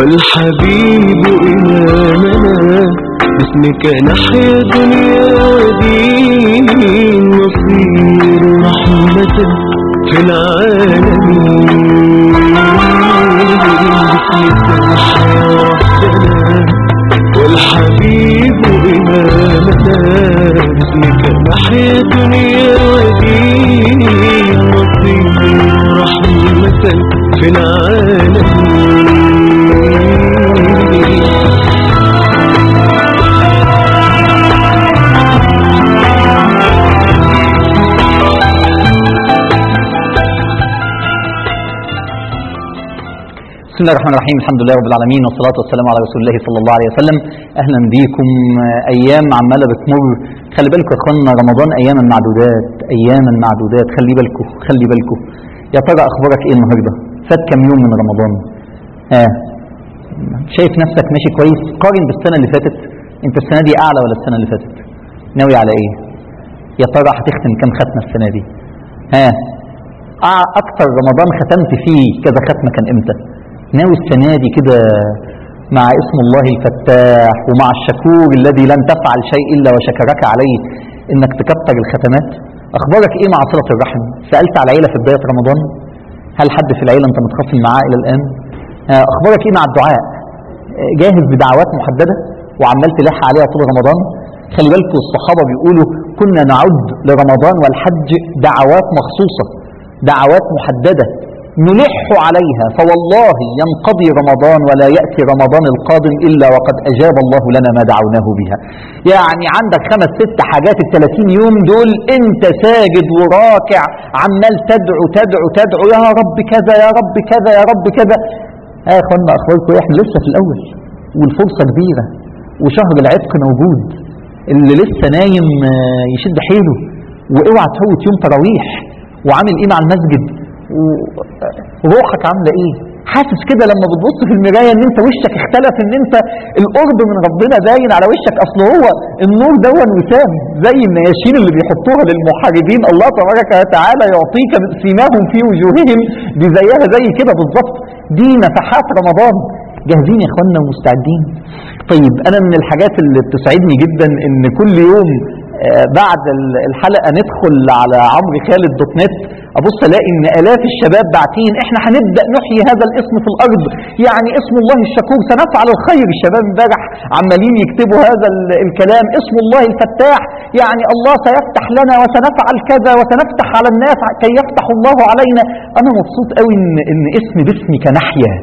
والحبيب إمامنا باسمك نحيا دنيا ودين نصير رحمة في العالمين باسمك نحيا وحدنا والحبيب إمامنا باسمك نحيا دنيا ودين نصير رحمة في العالمين بسم الله الرحمن الرحيم الحمد لله رب العالمين والصلاة والسلام على رسول الله صلى الله عليه وسلم أهلا بيكم آه، أيام عمالة بتمر خلي بالكم يا إخوانا رمضان أياما معدودات أياما معدودات خلي بالكم خلي بالكم يا ترى أخبارك إيه النهاردة فات كام يوم من رمضان ها شايف نفسك ماشي كويس قارن بالسنة اللي فاتت أنت السنة دي أعلى ولا السنة اللي فاتت ناوي على إيه يا ترى هتختم كام ختمة السنة دي ها أع- أكتر رمضان ختمت فيه كذا ختمة كان إمتى ناوي السنة دي كده مع اسم الله الفتاح ومع الشكور الذي لن تفعل شيء إلا وشكرك عليه إنك تكتر الختمات أخبارك إيه مع صلة الرحم سألت على العيلة في بداية رمضان هل حد في العيلة أنت متخاصم معاه إلى الآن آه، أخبارك إيه مع الدعاء آه، جاهز بدعوات محددة وعمال تلح عليها طول رمضان خلي بالكم الصحابة بيقولوا كنا نعد لرمضان والحج دعوات مخصوصة دعوات محددة نلح عليها فوالله ينقضي رمضان ولا يأتي رمضان القادم إلا وقد أجاب الله لنا ما دعوناه بها يعني عندك خمس ست حاجات الثلاثين يوم دول انت ساجد وراكع عمال تدعو تدعو تدعو يا رب كذا يا رب كذا يا رب كذا يا اخوانا اخباركم إيه؟ احنا لسه في الاول والفرصة كبيرة وشهر العتق موجود اللي لسه نايم آه، يشد حيله واوعى تفوت يوم تراويح وعامل ايه مع المسجد وروحك عامله ايه حاسس كده لما بتبص في المرايه ان انت وشك اختلف ان انت القرب من ربنا باين على وشك اصل هو النور ده وسام زي النياشين اللي بيحطوها للمحاربين الله تبارك وتعالى يعطيك سيماهم في وجوههم دي زيها زي كده بالظبط دي نفحات رمضان جاهزين يا اخوانا ومستعدين طيب انا من الحاجات اللي بتسعدني جدا ان كل يوم آه، بعد ال- الحلقه ندخل على عمرو خالد دوت نت ابص الاقي ان الاف الشباب باعتين احنا هنبدا نحيي هذا الاسم في الارض يعني اسم الله الشكور سنفعل الخير الشباب امبارح عمالين يكتبوا هذا ال- الكلام اسم الله الفتاح يعني الله سيفتح لنا وسنفعل كذا وسنفتح على الناس كي يفتح الله علينا انا مبسوط قوي ان ان اسم باسمك نحيا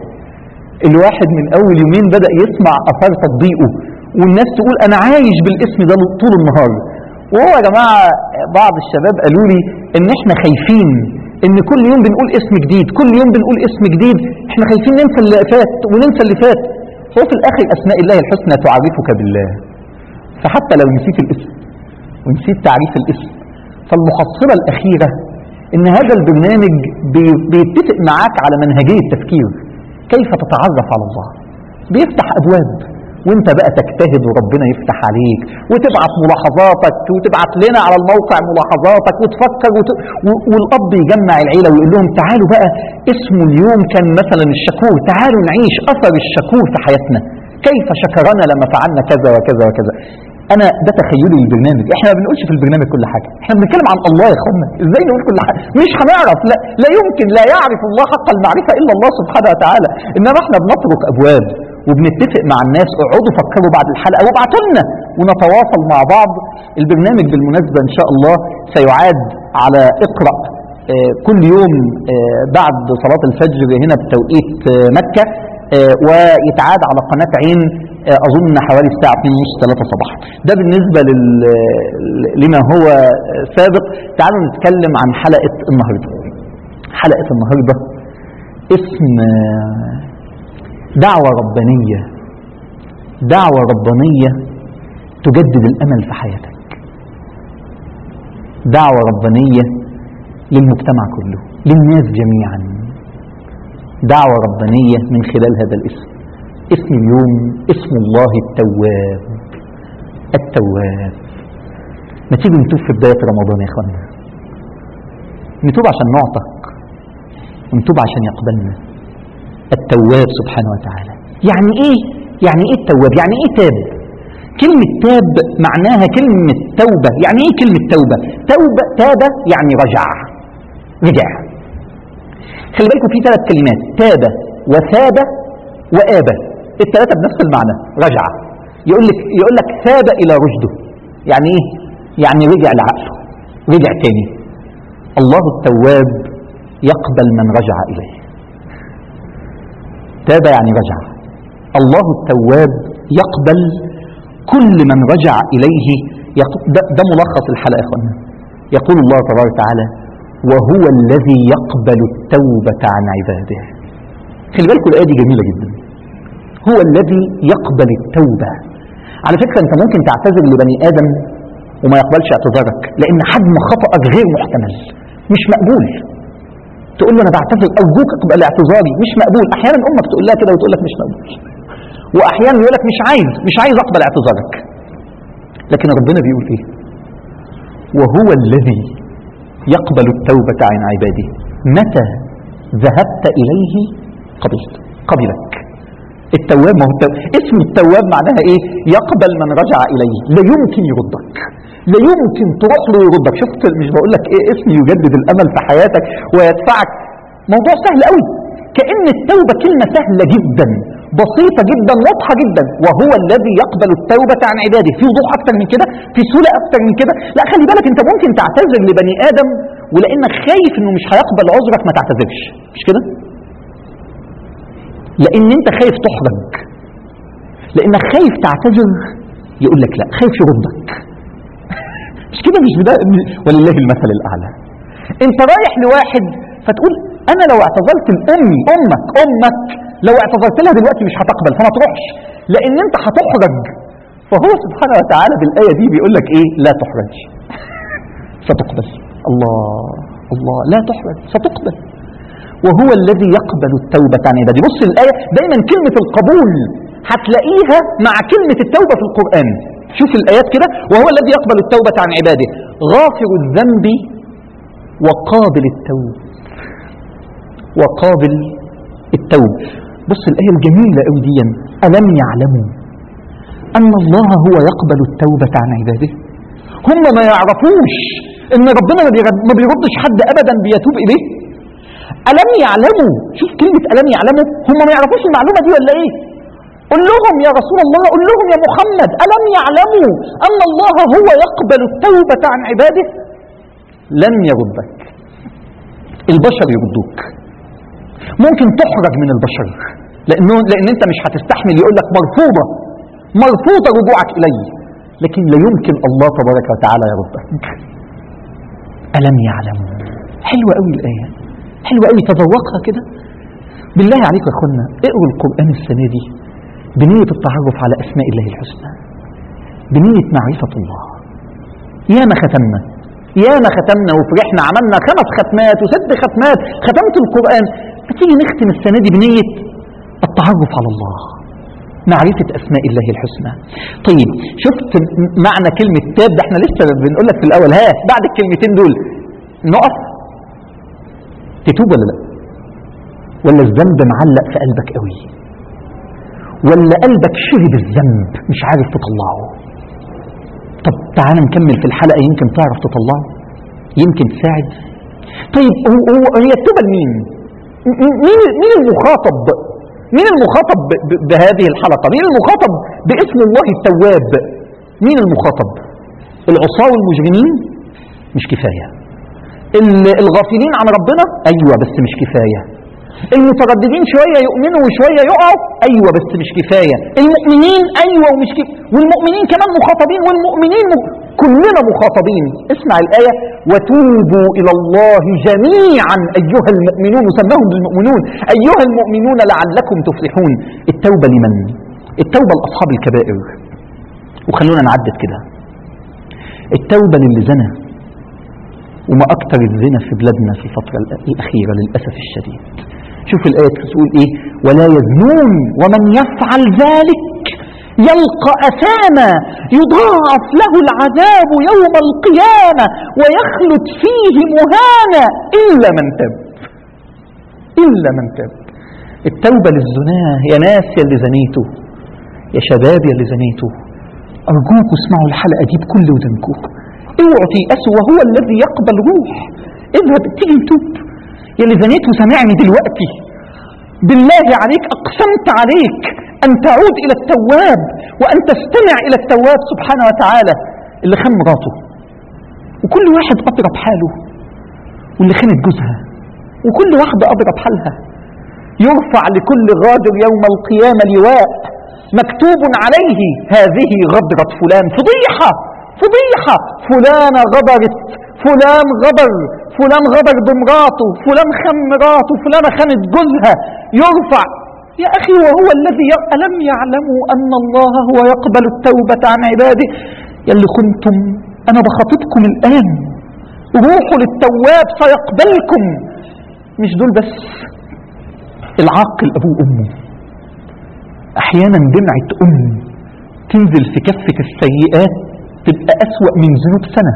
الواحد من اول يومين بدا يسمع اثار تطبيقه والناس تقول انا عايش بالاسم ده طول النهار وهو يا جماعه بعض الشباب قالوا لي ان احنا خايفين ان كل يوم بنقول اسم جديد كل يوم بنقول اسم جديد احنا خايفين ننسى اللي فات وننسى اللي فات هو في الاخر اسماء الله الحسنى تعرفك بالله فحتى لو نسيت الاسم ونسيت تعريف الاسم فالمحصله الاخيره ان هذا البرنامج بي- بيتفق معاك على منهجيه تفكير كيف تتعرف على الله بيفتح ابواب وانت بقى تجتهد وربنا يفتح عليك وتبعت ملاحظاتك وتبعت لنا على الموقع ملاحظاتك وتفكر وت... و... والاب يجمع العيله ويقول لهم تعالوا بقى اسمه اليوم كان مثلا الشكور تعالوا نعيش اثر الشكور في حياتنا كيف شكرنا لما فعلنا كذا وكذا وكذا انا ده تخيلي للبرنامج احنا ما بنقولش في البرنامج كل حاجه احنا بنتكلم عن الله يا اخوانا ازاي نقول كل حاجه مش هنعرف لا لا يمكن لا يعرف الله حق المعرفه الا الله سبحانه وتعالى انما احنا بنترك ابواب وبنتفق مع الناس اقعدوا فكروا بعد الحلقه وابعتوا لنا ونتواصل مع بعض البرنامج بالمناسبه ان شاء الله سيعاد على اقرا آه، كل يوم آه، بعد صلاه الفجر هنا بتوقيت آه، مكه آه، ويتعاد على قناه عين آه، اظن حوالي الساعه 2:30 3 صباحا ده بالنسبه لل... لما هو آه، سابق تعالوا نتكلم عن حلقه النهارده حلقه النهارده اسم آه، دعوه ربانيه دعوه ربانيه تجدد الامل في حياتك دعوه ربانيه للمجتمع كله للناس جميعا دعوه ربانيه من خلال هذا الاسم اسم اليوم اسم الله التواب التواب ما تيجي نتوب في بداية رمضان يا اخوانا نتوب عشان نعتق ونتوب عشان يقبلنا التواب سبحانه وتعالى يعني ايه يعني ايه التواب يعني ايه تاب كلمة تاب معناها كلمة توبة يعني ايه كلمة توبة توبة تاب يعني رجع رجع خلي بالكم في ثلاث كلمات تاب وثاب وآب الثلاثة بنفس المعنى رجع يقول لك يقول لك ثاب إلى رشده يعني ايه يعني رجع لعقله رجع تاني الله التواب يقبل من رجع إليه تاب يعني رجع الله التواب يقبل كل من رجع إليه يق- ده, ده ملخص الحلقة يا إخوانا يقول الله تبارك وتعالى وهو الذي يقبل التوبة عن عباده خلي بالكم الآية دي جميلة جدا هو الذي يقبل التوبة على فكرة أنت ممكن تعتذر لبني آدم وما يقبلش اعتذارك لأن حجم خطأك غير محتمل مش مقبول تقول له أنا بعتذر أرجوك اقبل اعتذاري مش مقبول أحيانا أمك تقول لها كده وتقول لك مش مقبول واحيانا يقول لك مش عايز مش عايز اقبل اعتذارك لكن ربنا بيقول ايه وهو الذي يقبل التوبة عن عباده متى ذهبت إليه قبلت قبلك التواب ما هو التواب. اسم التواب معناها ايه يقبل من رجع إليه لا يمكن يردك لا يمكن تروح له يردك شفت مش بقول لك ايه اسم يجدد الامل في حياتك ويدفعك موضوع سهل قوي كأن التوبة كلمة سهلة جدا بسيطة جدا واضحة جدا وهو الذي يقبل التوبة عن عباده في وضوح أكتر من كده في سهولة أكتر من كده لا خلي بالك أنت ممكن تعتذر لبني آدم ولأنك خايف أنه مش هيقبل عذرك ما تعتذرش مش كده لأن أنت خايف تحرج لأنك خايف تعتذر يقول لك لا خايف يردك مش كده مش بدا ولله المثل الأعلى أنت رايح لواحد فتقول أنا لو اعتذرت لأمي أمك أمك لو اعتذرت لها دلوقتي مش هتقبل فما تروحش لأن أنت هتحرج فهو سبحانه وتعالى بالآية دي بيقول لك إيه لا تحرج ستقبل الله الله لا تحرج ستقبل وهو الذي يقبل التوبة عن عباده بص الآية دايما كلمة القبول هتلاقيها مع كلمة التوبة في القرآن شوف الآيات كده وهو الذي يقبل التوبة عن عباده غافر الذنب وقابل التوب وقابل التوب بص الآية الجميلة أوي دي ألم يعلموا أن الله هو يقبل التوبة عن عباده هم ما يعرفوش إن ربنا ما بيرد- ما بيردش حد أبدا بيتوب إليه ألم يعلموا شوف كلمة ألم يعلموا هم ما يعرفوش المعلومة دي ولا إيه قل لهم يا رسول الله قل لهم يا محمد ألم يعلموا أن الله هو يقبل التوبة عن عباده لن يردك البشر يردوك ممكن تحرج من البشر لانه لان انت مش هتستحمل يقول لك مرفوضه مرفوضه رجوعك الي لكن لا يمكن الله تبارك وتعالى يردك الم يعلموا حلوه قوي الايه حلوه قوي تذوقها كده بالله عليكم يا اخوانا اقروا القران السنه دي بنيه التعرف على اسماء الله الحسنى بنيه معرفه الله يا ما ختمنا يا ما ختمنا وفرحنا عملنا خمس ختمات وست ختمات ختمت القرآن ما تيجي نختم السنة دي بنية التعرف على الله معرفة أسماء الله الحسنى طيب شفت م- معنى كلمة تاب ده احنا لسه بنقول لك في الأول ها بعد الكلمتين دول نقف تتوب ولا لا ولا الذنب معلق في قلبك قوي ولا قلبك شرب الذنب مش عارف تطلعه طب تعال نكمل في الحلقة يمكن تعرف تطلعه يمكن تساعد طيب هو هو هي التوبة لمين؟ م- م- مين مين المخاطب؟ مين المخاطب ب- ب- بهذه الحلقة؟ مين المخاطب باسم الله التواب؟ مين المخاطب؟ العصاة والمجرمين؟ مش كفاية. ال- الغافلين عن ربنا؟ أيوة بس مش كفاية. المترددين شوية يؤمنوا وشوية يقعوا أيوة بس مش كفاية المؤمنين أيوة ومش كفاية والمؤمنين كمان مخاطبين والمؤمنين م... كلنا مخاطبين اسمع الآية وتوبوا إلى الله جميعا أيها المؤمنون وسماهم بالمؤمنون أيها المؤمنون لعلكم تفلحون التوبة لمن؟ التوبة لأصحاب الكبائر وخلونا نعدد كده التوبة للي زنى وما أكثر الزنا في بلادنا في الفترة الأخيرة للأسف الشديد شوف الآية تقول إيه ولا يزنون ومن يفعل ذلك يلقى أثاما يضاعف له العذاب يوم القيامة ويخلد فيه مهانا إلا من تاب إلا من تاب التوبة للزناه يا ناس يا اللي زنيتوا يا شباب يا اللي زنيتوا أرجوكوا اسمعوا الحلقة دي بكل ودنكم اوعوا تيأسوا وهو الذي يقبل روح اذهب تيجي نتوب يا اللي زنيت وسامعني دلوقتي بالله عليك أقسمت عليك أن تعود إلى التواب وأن تستمع إلى التواب سبحانه وتعالى اللي خان مراته وكل واحد أضرب حاله واللي خانت جوزها وكل واحدة أضرب حالها يرفع لكل غادر يوم القيامة لواء مكتوب عليه هذه غدرة فلان فضيحة فضيحة فلانة غدرت فلان غدر فلان غدر بمراته فلان خان مراته فلانة خانت جوزها يرفع يا أخي وهو الذي ي... ألم يعلموا أن الله هو يقبل التوبة عن عباده يلي كنتم أنا بخاطبكم الآن روحوا للتواب سيقبلكم مش دول بس العاقل أبوه وأمه أحيانا دمعة أم تنزل في كفة السيئات تبقى أسوأ من ذنوب سنة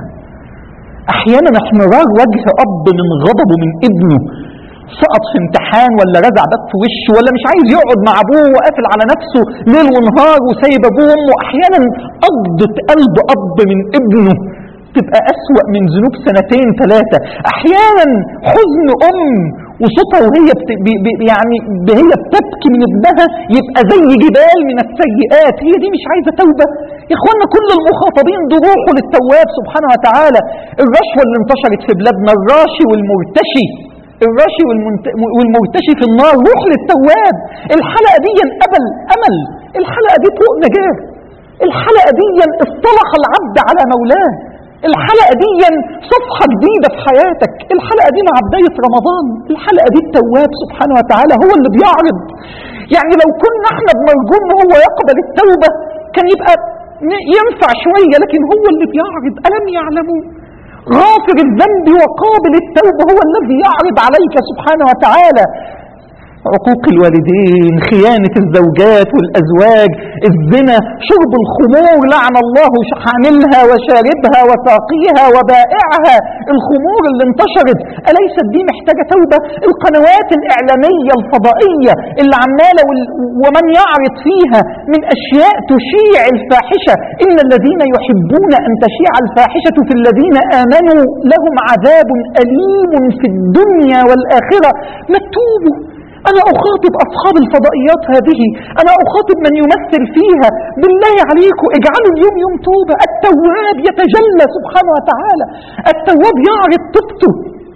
أحيانا احمرار وجه أب من غضبه من ابنه سقط في امتحان ولا رزع باب في وشه ولا مش عايز يقعد مع ابوه وقافل على نفسه ليل ونهار وسايب ابوه وامه احيانا قبضة قلب اب من ابنه تبقى أسوأ من ذنوب سنتين ثلاثة أحيانا حزن أم وصوتها وهي بت... ب... ب... يعني هي بتبكي من ابنها يبقى زي جبال من السيئات هي دي مش عايزة توبة يا اخوانا كل المخاطبين دول روحوا للتواب سبحانه وتعالى الرشوة اللي انتشرت في بلادنا الراشي والمرتشي الراشي والمنت... والمرتشي في النار روح للتواب الحلقة دي أمل أمل الحلقة دي طوق نجاة الحلقة دي اصطلح العبد على مولاه الحلقة دي صفحة جديدة في حياتك الحلقة دي مع بداية رمضان الحلقة دي التواب سبحانه وتعالى هو اللي بيعرض يعني لو كنا احنا بمرجون هو يقبل التوبة كان يبقى ينفع شوية لكن هو اللي بيعرض ألم يعلموا غافر الذنب وقابل التوبة هو الذي يعرض عليك سبحانه وتعالى عقوق الوالدين خيانة الزوجات والأزواج الزنا شرب الخمور لعن الله حاملها وشاربها وساقيها وبائعها الخمور اللي انتشرت أليست دي محتاجة توبة القنوات الإعلامية الفضائية اللي عمالة وال- ومن يعرض فيها من أشياء تشيع الفاحشة إن الذين يحبون أن تشيع الفاحشة في الذين آمنوا لهم عذاب أليم في الدنيا والآخرة ما تتوبوا أنا أخاطب أصحاب الفضائيات هذه أنا أخاطب من يمثل فيها بالله عليكم اجعلوا اليوم يوم توبة التواب يتجلى سبحانه وتعالى التواب يعرض توبته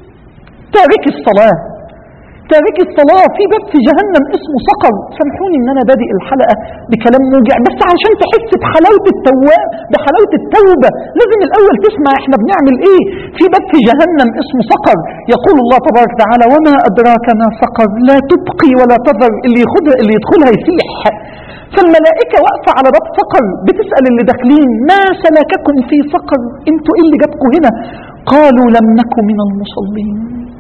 تارك الصلاة تارك الصلاة في باب في جهنم اسمه سقر سامحوني ان انا بادئ الحلقة بكلام موجع بس عشان تحس بحلاوة التواب بحلاوة التوبة لازم الاول تسمع احنا بنعمل ايه في باب في جهنم اسمه سقر يقول الله تبارك وتعالى وما ادراك ما سقر لا تبقي ولا تذر اللي يخدها اللي يدخلها يسيح فالملائكة واقفة على باب سقر بتسأل اللي داخلين ما سلككم في سقر انتوا ايه اللي جابكم هنا قالوا لم نكن من المصلين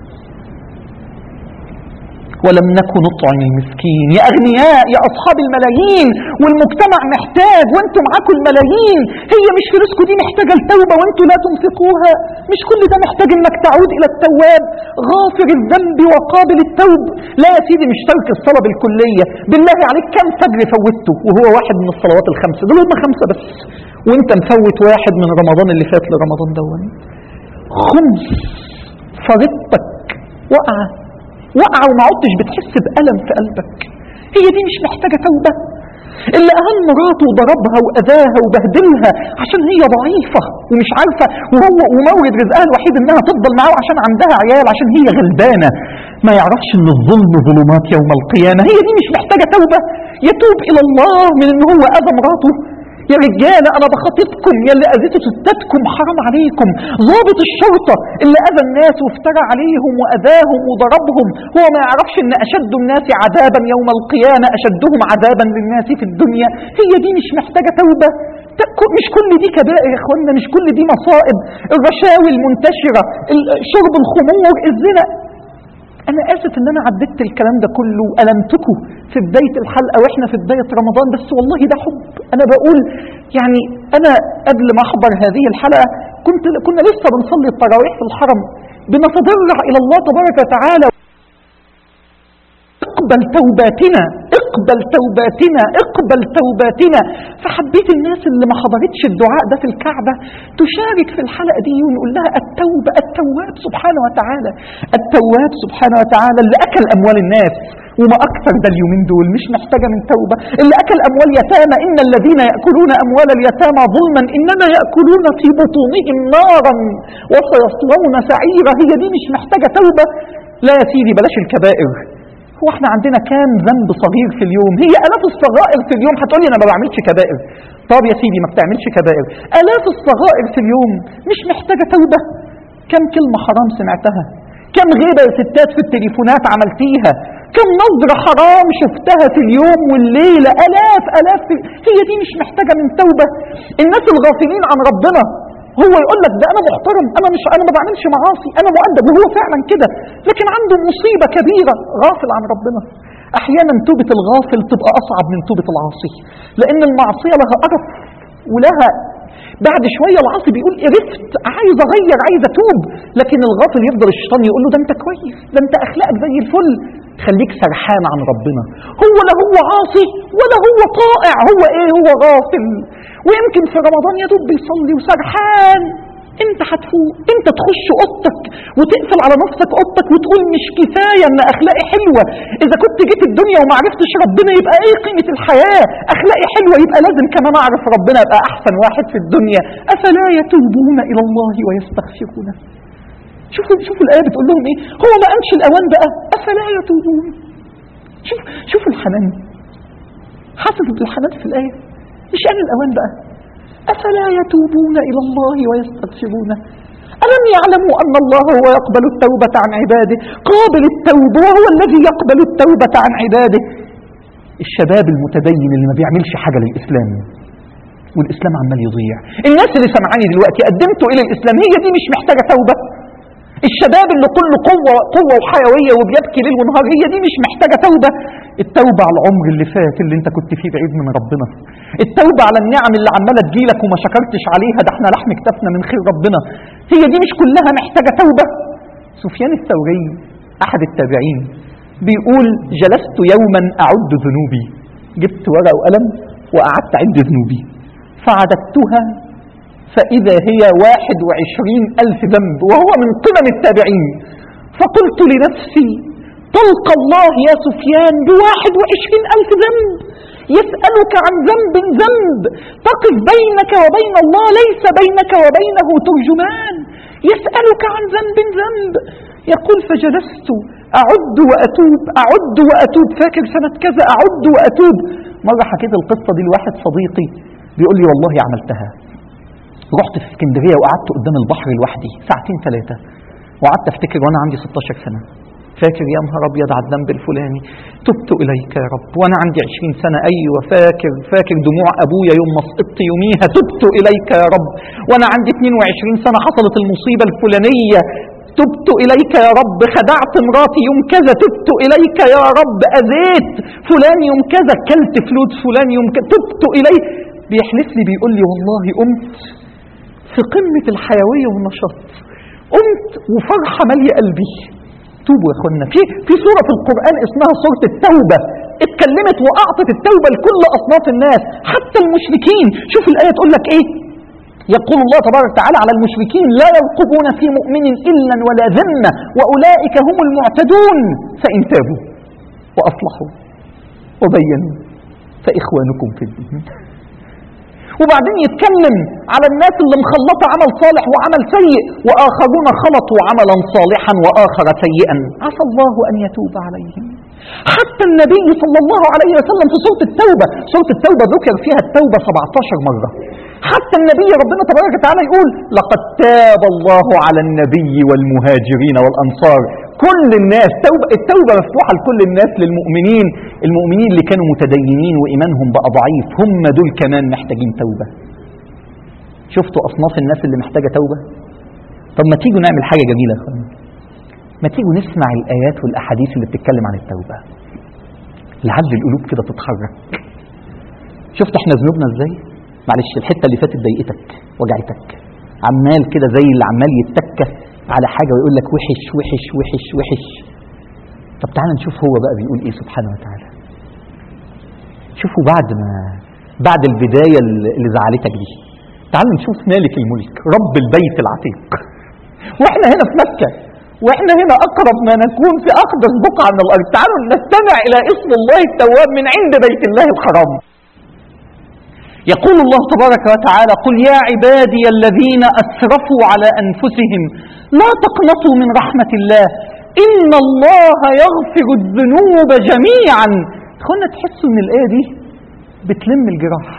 ولم نكن نطعم المسكين يا أغنياء يا أصحاب الملايين والمجتمع محتاج وانتم معاكم الملايين هي مش فلوسكم دي محتاجة التوبة وانتم لا تنفقوها مش كل ده محتاج انك تعود إلى التواب غافر الذنب وقابل التوب لا يا سيدي مش ترك الصلاة بالكلية بالله عليك كم فجر فوتته وهو واحد من الصلوات الخمسة دول هم خمسة بس وانت مفوت واحد من رمضان اللي فات لرمضان دون خمس فرضتك وقعه وقع وما عدتش بتحس بألم في قلبك هي دي مش محتاجة توبة اللي أهان مراته وضربها وأذاها وبهدلها عشان هي ضعيفة ومش عارفة وهو ومورد رزقها الوحيد إنها تفضل معاه عشان عندها عيال عشان هي غلبانة ما يعرفش إن الظلم ظلمات يوم القيامة هي دي مش محتاجة توبة يتوب إلى الله من إن هو أذى مراته يا رجالة أنا بخاطبكم يا اللي أذيتوا ستاتكم حرام عليكم ضابط الشرطة اللي أذى الناس وافترى عليهم وأذاهم وضربهم هو ما يعرفش إن أشد الناس عذابا يوم القيامة أشدهم عذابا للناس في الدنيا هي دي مش محتاجة توبة ت- مش كل دي كبائر يا اخوانا مش كل دي مصائب الرشاوي المنتشرة ال- شرب الخمور الزنا انا اسف ان انا عديت الكلام ده كله والمتكم في بدايه الحلقه واحنا في بدايه رمضان بس والله ده حب انا بقول يعني انا قبل ما احضر هذه الحلقه كنت كنا لسه بنصلي التراويح في الحرم بنتضرع الى الله تبارك وتعالى اقبل توباتنا اقبل توباتنا اقبل توباتنا فحبيت الناس اللي ما حضرتش الدعاء ده في الكعبة تشارك في الحلقة دي ونقول لها التوبة التواب سبحانه وتعالى التواب سبحانه وتعالى اللي أكل أموال الناس وما أكثر ده اليومين دول مش محتاجة من توبة اللي أكل أموال يتامى إن الذين يأكلون أموال اليتامى ظلما إنما يأكلون في بطونهم نارا وسيصلون سعيرا هي دي مش محتاجة توبة لا يا سيدي بلاش الكبائر هو احنا عندنا كام ذنب صغير في اليوم هي الاف الصغائر في اليوم هتقولي انا ما بعملش كبائر طب يا سيدي ما بتعملش كبائر الاف الصغائر في اليوم مش محتاجه توبه كم كلمه حرام سمعتها كم غيبه يا ستات في التليفونات عملتيها كم نظرة حرام شفتها في اليوم والليلة ألاف ألاف في... هي دي مش محتاجة من توبة الناس الغافلين عن ربنا هو يقول لك ده انا محترم انا مش انا ما بعملش معاصي انا مؤدب وهو فعلا كده لكن عنده مصيبه كبيره غافل عن ربنا احيانا توبه الغافل تبقى اصعب من توبه العاصي لان المعصيه لها قرف ولها بعد شويه العاصي بيقول قرفت عايز اغير عايز اتوب لكن الغافل يفضل الشيطان يقول له ده انت كويس ده انت اخلاقك زي الفل خليك سرحان عن ربنا هو لا هو عاصي ولا هو طائع هو ايه هو غافل ويمكن في رمضان يا دوب بيصلي وسرحان انت هتفوق انت تخش اوضتك وتقفل على نفسك اوضتك وتقول مش كفايه ان اخلاقي حلوه اذا كنت جيت الدنيا وما عرفتش ربنا يبقى ايه قيمه الحياه اخلاقي حلوه يبقى لازم كمان اعرف ربنا ابقى احسن واحد في الدنيا افلا يتوبون الى الله ويستغفرونه شوفوا شوفوا الايه بتقول لهم ايه هو ما قامش الاوان بقى افلا يتوبون شوف شوفوا الحنان حاسس بالحنان في الايه مش آن الأوان بقى أفلا يتوبون إلى الله ويستغفرونه ألم يعلموا أن الله هو يقبل التوبة عن عباده قابل التوب وهو الذي يقبل التوبة عن عباده الشباب المتدين اللي ما بيعملش حاجة للإسلام والإسلام عمال يضيع الناس اللي سمعاني دلوقتي قدمتوا إلى الإسلام هي دي مش محتاجة توبة الشباب اللي كله قوة قوة وحيوية وبيبكي ليل ونهار هي دي مش محتاجة توبة التوبة على العمر اللي فات اللي انت كنت فيه بعيد من ربنا التوبة على النعم اللي عمالة تجيلك وما شكرتش عليها ده احنا لحم كتفنا من خير ربنا هي دي مش كلها محتاجة توبة سفيان الثوري أحد التابعين بيقول جلست يوما أعد ذنوبي جبت ورقة وقلم وقعدت أعد ذنوبي فعددتها فإذا هي واحد وعشرين ألف ذنب وهو من قمم التابعين فقلت لنفسي تلقى الله يا سفيان بواحد وعشرين ألف ذنب يسألك عن ذنب ذنب تقف بينك وبين الله ليس بينك وبينه ترجمان يسألك عن ذنب ذنب يقول فجلست أعد وأتوب أعد وأتوب فاكر سنة كذا أعد وأتوب مرة حكيت القصة دي لواحد صديقي بيقول لي والله عملتها رحت في اسكندريه وقعدت قدام البحر لوحدي ساعتين ثلاثه وقعدت افتكر وانا عندي 16 سنه فاكر يا نهار ابيض على الذنب الفلاني تبت اليك يا رب وانا عندي 20 سنه ايوه فاكر فاكر دموع ابويا يوم ما سقطت يوميها تبت اليك يا رب وانا عندي 22 سنه حصلت المصيبه الفلانيه تبت إليك يا رب خدعت مراتي يوم كذا تبت إليك يا رب أذيت فلان يوم كذا كلت فلوس فلان يوم كذا تبت إليك بيحلف لي بيقول لي والله قمت في قمة الحيوية والنشاط قمت وفرحة مالية قلبي توبوا يا اخوانا في في سورة في القرآن اسمها سورة التوبة اتكلمت وأعطت التوبة لكل أصناف الناس حتى المشركين شوف الآية تقول لك إيه يقول الله تبارك وتعالى على المشركين لا يرقبون في مؤمن إلا ولا ذمة وأولئك هم المعتدون فإن تابوا وأصلحوا وبينوا فإخوانكم في الدين وبعدين يتكلم على الناس اللي مخلطة عمل صالح وعمل سيء وآخرون خلطوا عملا صالحا وآخر سيئا عسى الله أن يتوب عليهم حتى النبي صلى الله عليه وسلم في سورة التوبة سورة التوبة ذكر فيها التوبة 17 مرة حتى النبي ربنا تبارك وتعالى يقول لقد تاب الله على النبي والمهاجرين والأنصار كل الناس توبة التوبة مفتوحة لكل الناس للمؤمنين المؤمنين اللي كانوا متدينين وإيمانهم بقى ضعيف هم دول كمان محتاجين توبة شفتوا أصناف الناس اللي محتاجة توبة طب ما تيجوا نعمل حاجة جميلة يا اخوانا ما تيجوا نسمع الآيات والأحاديث اللي بتتكلم عن التوبة لعل القلوب كده تتحرك شفت احنا ذنوبنا ازاي معلش الحتة اللي فاتت ضايقتك وجعتك عمال كده زي اللي عمال يتكة على حاجة ويقول لك وحش وحش وحش وحش طب تعالى نشوف هو بقى بيقول ايه سبحانه وتعالى شوفوا بعد ما بعد البداية اللي زعلتك دي تعالوا نشوف مالك الملك رب البيت العتيق واحنا هنا في مكة واحنا هنا اقرب ما نكون في اقدس بقعة من الارض تعالوا نستمع الى اسم الله التواب من عند بيت الله الحرام يقول الله تبارك وتعالى قل يا عبادي الذين اسرفوا على انفسهم لا تقنطوا من رحمة الله ان الله يغفر الذنوب جميعا اخوانا تحسوا ان الايه دي بتلم الجراح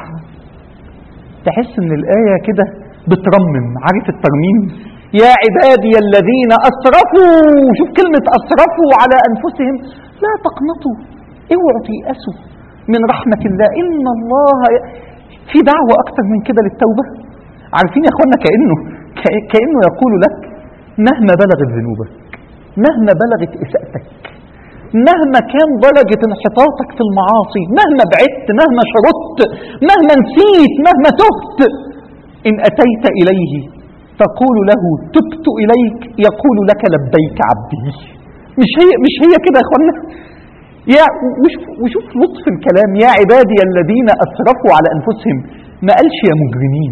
تحس ان الايه كده بترمم عارف الترميم يا عبادي الذين اسرفوا شوف كلمه اسرفوا على انفسهم لا تقنطوا اوعوا تيأسوا من رحمه الله ان الله ي... في دعوه اكتر من كده للتوبه عارفين يا اخوانا كانه ك- كانه يقول لك مهما بلغت ذنوبك مهما بلغت اساءتك مهما كان درجة انحطاطك في المعاصي مهما بعدت مهما شردت مهما نسيت مهما تهت إن أتيت إليه تقول له تبت إليك يقول لك لبيك عبدي مش هي مش هي كده يا اخوانا يا وشوف, وشوف لطف الكلام يا عبادي الذين أسرفوا على أنفسهم ما قالش يا مجرمين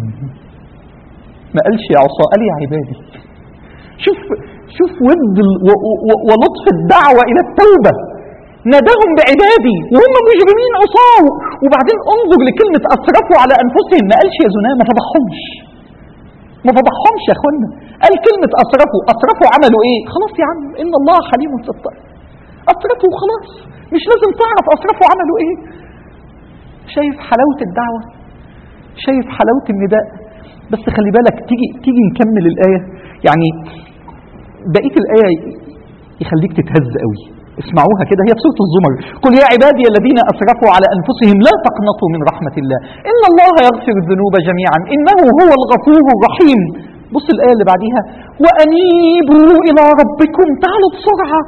ما قالش يا عصاة قال يا عبادي شوف شوف ود ال- و- و- ولطف الدعوة إلى التوبة ناداهم بعبادي وهم مجرمين عصاه وبعدين انظر لكلمة أسرفوا على أنفسهم ما قالش يا زناه ما فضحهمش ما فضحهمش يا اخوانا قال كلمة أسرفوا أسرفوا عملوا إيه خلاص يا عم إن الله حليم ستار أسرفوا خلاص مش لازم تعرف أسرفوا عملوا إيه شايف حلاوة الدعوة شايف حلاوة النداء بس خلي بالك تيجي تيجي نكمل الآية يعني بقيه الايه يخليك تتهز قوي اسمعوها كده هي في سوره الزمر قل يا عبادي الذين اسرفوا على انفسهم لا تقنطوا من رحمه الله ان الله يغفر الذنوب جميعا انه هو الغفور الرحيم بص الايه اللي بعديها وانيبوا الى ربكم تعالوا بسرعه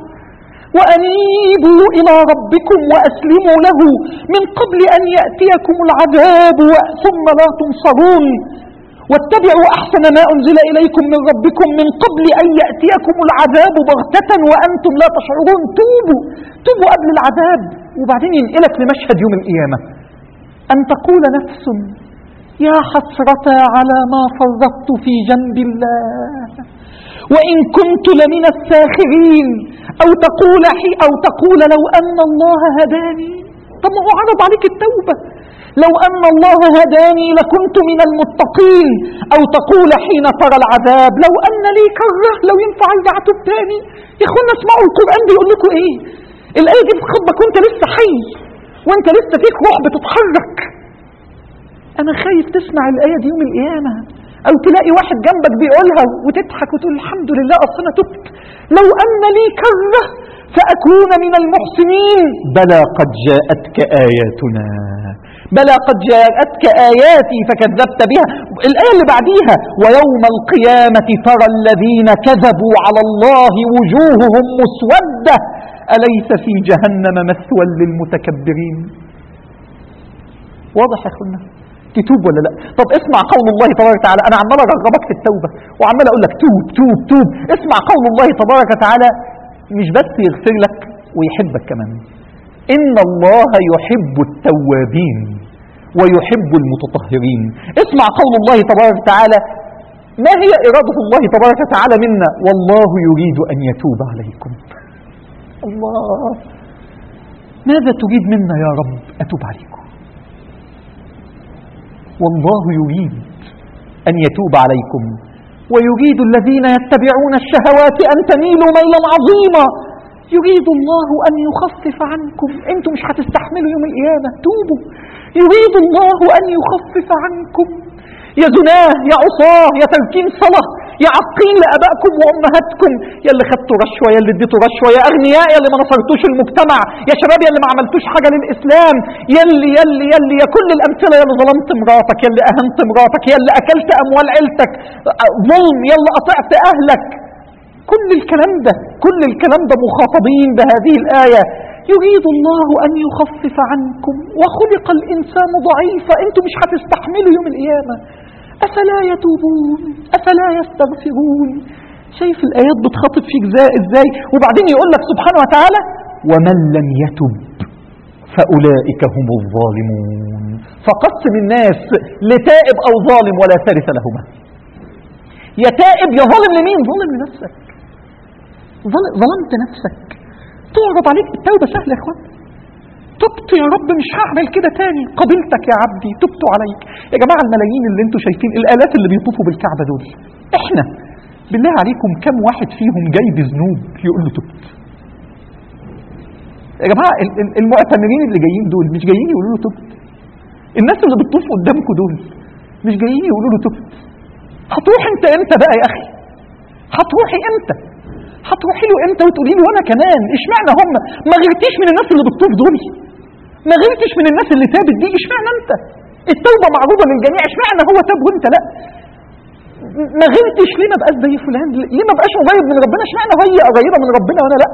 وانيبوا الى ربكم واسلموا له من قبل ان ياتيكم العذاب ثم لا تنصرون واتبعوا أحسن ما أنزل إليكم من ربكم من قبل أن يأتيكم العذاب بغتة وأنتم لا تشعرون توبوا توبوا قبل العذاب وبعدين ينقلك لمشهد يوم القيامة أن تقول نفس يا حسرة على ما فرطت في جنب الله وإن كنت لمن الساخرين أو تقول حي أو تقول لو أن الله هداني طب ما هو عرض عليك التوبة لو أن الله هداني لكنت من المتقين أو تقول حين ترى العذاب لو أن لي كرة لو ينفع أرجع أتوب تاني يا إخوانا اسمعوا القرآن بيقول لكم إيه الآية دي في خطبك وأنت لسه حي وأنت لسه فيك روح بتتحرك أنا خايف تسمع الآية دي يوم القيامة أو تلاقي واحد جنبك بيقولها وتضحك وتقول الحمد لله أصل أنا تبت لو أن لي كرة فأكون من المحسنين بلى قد جاءتك آياتنا بلى قد جاءتك آياتي فكذبت بها الآية اللي بعديها ويوم القيامة ترى الذين كذبوا على الله وجوههم مسودة أليس في جهنم مثوى للمتكبرين واضح يا أخونا تتوب ولا لا طب اسمع قول الله تبارك وتعالى انا عمال ارغبك في التوبه وعمال اقول لك توب توب توب اسمع قول الله تبارك وتعالى مش بس يغفر لك ويحبك كمان ان الله يحب التوابين ويحب المتطهرين اسمع قول الله تبارك وتعالى ما هي إرادة الله تبارك وتعالى منا والله يريد أن يتوب عليكم الله ماذا تريد منا يا رب أتوب عليكم والله يريد أن يتوب عليكم ويريد الذين يتبعون الشهوات أن تميلوا ميلا عظيما يريد الله أن يخفف عنكم أنتم مش هتستحملوا يوم القيامة توبوا يريد الله أن يخفف عنكم يا زناه يا عصاه يا تركين صلاة يا عقين لأبائكم وأمهاتكم يا اللي خدتوا رشوة يا اللي اديتوا رشوة يا أغنياء يا اللي ما نصرتوش المجتمع يا شباب يا اللي ما عملتوش حاجة للإسلام يا اللي يا اللي يا اللي يا كل الأمثلة يا اللي ظلمت مراتك يا اللي أهنت مراتك يا اللي أكلت أموال عيلتك ظلم يا اللي قطعت أهلك كل الكلام ده كل الكلام ده مخاطبين بهذه الآية يريد الله أن يخفف عنكم وخلق الإنسان ضعيفا أنتم مش هتستحملوا يوم القيامة أفلا يتوبون أفلا يستغفرون شايف الآيات بتخاطب فيك ازاي ازاي وبعدين يقول لك سبحانه وتعالى ومن لم يتب فأولئك هم الظالمون فقسم الناس لتائب أو ظالم ولا ثالث لهما يا تائب يا ظالم لمين ظالم لنفسك ظل- ظلمت نفسك تعرض عليك التوبة سهلة يا اخوان تبت يا رب مش هعمل كده تاني قبلتك يا عبدي تبت عليك يا جماعة الملايين اللي انتوا شايفين الآلاف اللي بيطوفوا بالكعبة دول احنا بالله عليكم كم واحد فيهم جاي بذنوب يقول له تبت يا جماعة ال- ال- المعتمرين اللي جايين دول مش جايين يقولوا له تبت الناس اللي بتطوف قدامكم دول مش جايين يقولوا له تبت هتروح انت امتى بقى يا اخي هتروحي امتى هتروحي له امتى وتقولي له وانا كمان اشمعنى هم ما غيرتيش من الناس اللي بتطوف دول ما غيرتش من الناس اللي تابت دي اشمعنى انت التوبه معروضه للجميع اشمعنى هو تاب وانت لا ما غيرتش ليه ما بقاش زي فلان ليه ما بقاش قريب من ربنا اشمعنى هي قريبه من ربنا وانا لا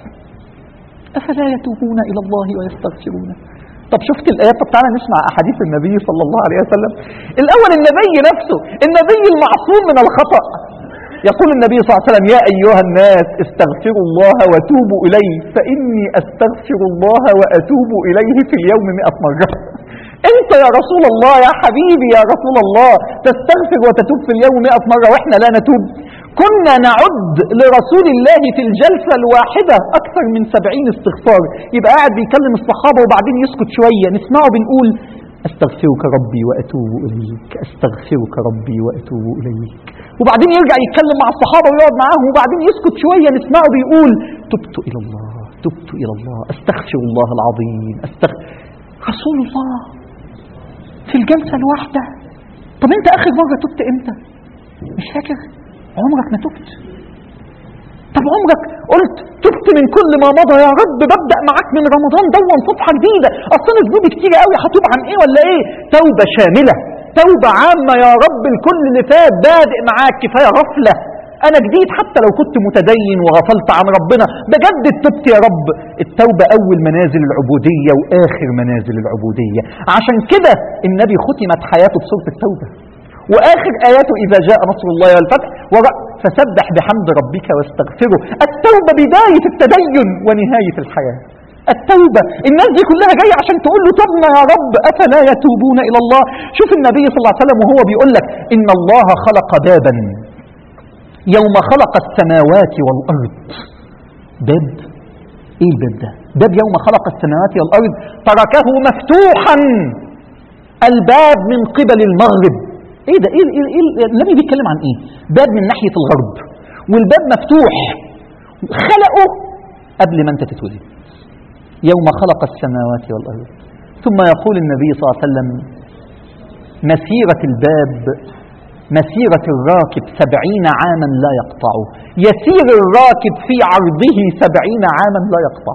افلا يتوبون الى الله ويستغفرونه طب شفت الايات طب تعالى نسمع احاديث النبي صلى الله عليه وسلم الاول النبي نفسه النبي المعصوم من الخطا يقول النبي صلى الله عليه وسلم يا ايها الناس استغفروا الله وتوبوا اليه فاني استغفر الله واتوب اليه في اليوم مئة مره انت يا رسول الله يا حبيبي يا رسول الله تستغفر وتتوب في اليوم مئة مرة واحنا لا نتوب كنا نعد لرسول الله في الجلسة الواحدة أكثر من سبعين استغفار يبقى قاعد بيكلم الصحابة وبعدين يسكت شوية نسمعه بنقول أستغفرك ربي وأتوب إليك أستغفرك ربي وأتوب إليك وبعدين يرجع يتكلم مع الصحابة ويقعد معاهم وبعدين يسكت شوية نسمعه بيقول تبت إلى الله تبت إلى الله أستغفر الله العظيم أستغفر رسول الله في الجلسة الواحدة طب انت اخر مرة تبت امتى مش فاكر عمرك ما تبت طب عمرك قلت تبت من كل ما مضى يا رب ببدأ معاك من رمضان دون صفحة جديدة اصلا ذنوبي كتير قوي هتوب عن ايه ولا ايه توبة شاملة توبة عامة يا رب الكل اللي فات بادئ معاك كفاية غفلة انا جديد حتى لو كنت متدين وغفلت عن ربنا بجدد تبت يا رب التوبة اول منازل العبودية واخر منازل العبودية عشان كده النبي ختمت حياته بسورة التوبة واخر اياته اذا جاء نصر الله والفتح ورأ فسبح بحمد ربك واستغفره التوبة بداية التدين ونهاية الحياة التوبة الناس دي كلها جاية عشان تقول له طبنا يا رب أفلا يتوبون إلى الله شوف النبي صلى الله عليه وسلم وهو بيقول لك إن الله خلق بابا يوم خلق السماوات والأرض باب ايه الباب ده باب يوم خلق السماوات والأرض تركه مفتوحا الباب من قبل المغرب ايه ده ايه, إيه, إيه النبي بيتكلم عن ايه باب من ناحية الغرب والباب مفتوح خلقه قبل ما انت تتولد يوم خلق السماوات والأرض ثم يقول النبي صلى الله عليه وسلم مسيرة الباب مسيرة الراكب سبعين عاما لا يقطعه يسير الراكب في عرضه سبعين عاما لا يقطعه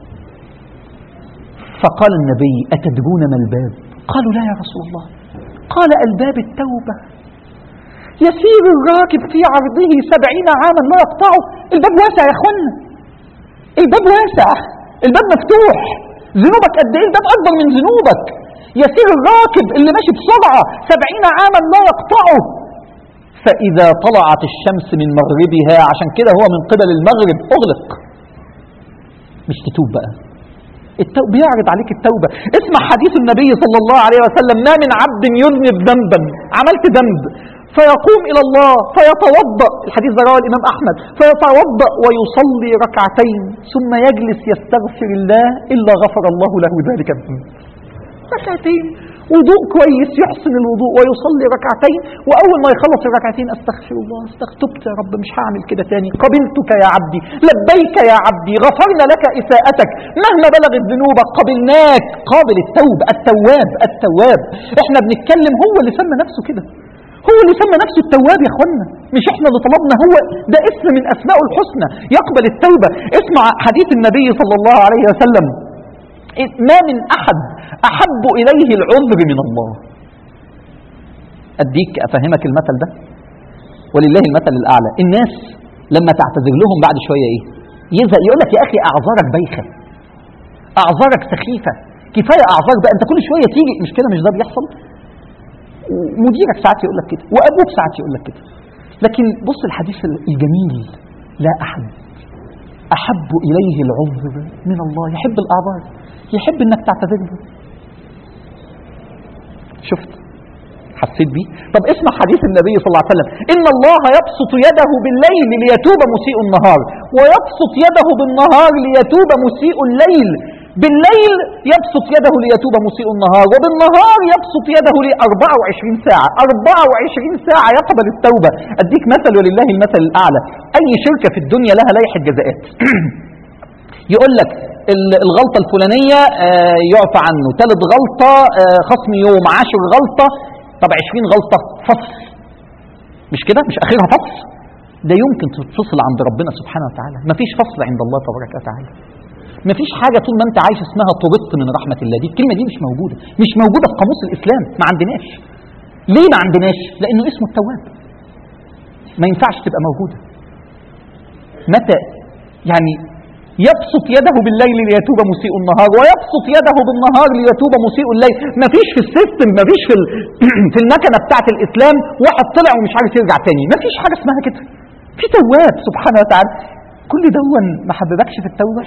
فقال النبي أتدرون ما الباب قالوا لا يا رسول الله قال الباب التوبة يسير الراكب في عرضه سبعين عاما لا يقطعه الباب واسع يا اخوانا الباب واسع الباب مفتوح ذنوبك قد ايه الباب اكبر من ذنوبك يسير الراكب اللي ماشي بسرعة سبعين عاما لا يقطعه فإذا طلعت الشمس من مغربها عشان كده هو من قبل المغرب أغلق مش تتوب بقى التوب بيعرض عليك التوبة اسمع حديث النبي صلى الله عليه وسلم ما من عبد يذنب ذنبا عملت ذنب فيقوم إلى الله فيتوضأ الحديث ده رواه الإمام أحمد فيتوضأ ويصلي ركعتين ثم يجلس يستغفر الله إلا غفر الله له ذلك الذنب ركعتين وضوء كويس يحسن الوضوء ويصلي ركعتين واول ما يخلص الركعتين استغفر الله استغتبت يا رب مش هعمل كده تاني قبلتك يا عبدي لبيك يا عبدي غفرنا لك اساءتك مهما بلغت ذنوبك قبلناك قابل التوب التواب التواب احنا بنتكلم هو اللي سمى نفسه كده هو اللي سمى نفسه التواب يا اخوانا مش احنا اللي طلبنا هو ده اسم من اسماء الحسنى يقبل التوبه اسمع حديث النبي صلى الله عليه وسلم ما من أحد أحب إليه العذر من الله أديك أفهمك المثل ده ولله المثل الأعلى الناس لما تعتذر لهم بعد شوية إيه يزهق يقول لك يا أخي أعذارك بايخة أعذارك سخيفة كفاية أعذار بقى أنت كل شوية تيجي مش كده مش ده بيحصل مديرك ساعات يقول لك كده وأبوك ساعات يقول لك كده لكن بص الحديث الجميل لا أحد أحب إليه العذر من الله يحب الأعذار يحب إنك تعتذر له شفت حسيت بيه طب اسمع حديث النبي صلى الله عليه وسلم إن الله يبسط يده بالليل ليتوب مسيء النهار ويبسط يده بالنهار ليتوب مسيء الليل بالليل يبسط يده ليتوب مسيء النهار وبالنهار يبسط يده ل 24 ساعة 24 ساعة يقبل التوبة أديك مثل ولله المثل الأعلى أي شركة في الدنيا لها لائحة جزاءات يقول لك ال- الغلطة الفلانية آه، يعفى عنه ثالث غلطة آه، خصم يوم عاشر غلطة طب 20 غلطة فصل مش كده مش آخرها فصل ده يمكن تتفصل عند ربنا سبحانه وتعالى مفيش فصل عند الله تبارك وتعالى مفيش حاجة طول ما انت عايش اسمها طردت من رحمة الله دي الكلمة دي مش موجودة مش موجودة في قاموس الإسلام ما عندناش ليه ما عندناش لأنه اسمه التواب ما ينفعش تبقى موجودة متى يعني يبسط يده بالليل ليتوب مسيء النهار ويبسط يده بالنهار ليتوب مسيء الليل مفيش في السيستم مفيش في ال- في المكنه بتاعه الاسلام واحد طلع ومش عارف يرجع تاني مفيش حاجه اسمها كده في تواب سبحانه وتعالى كل دون ما حببكش في التوبه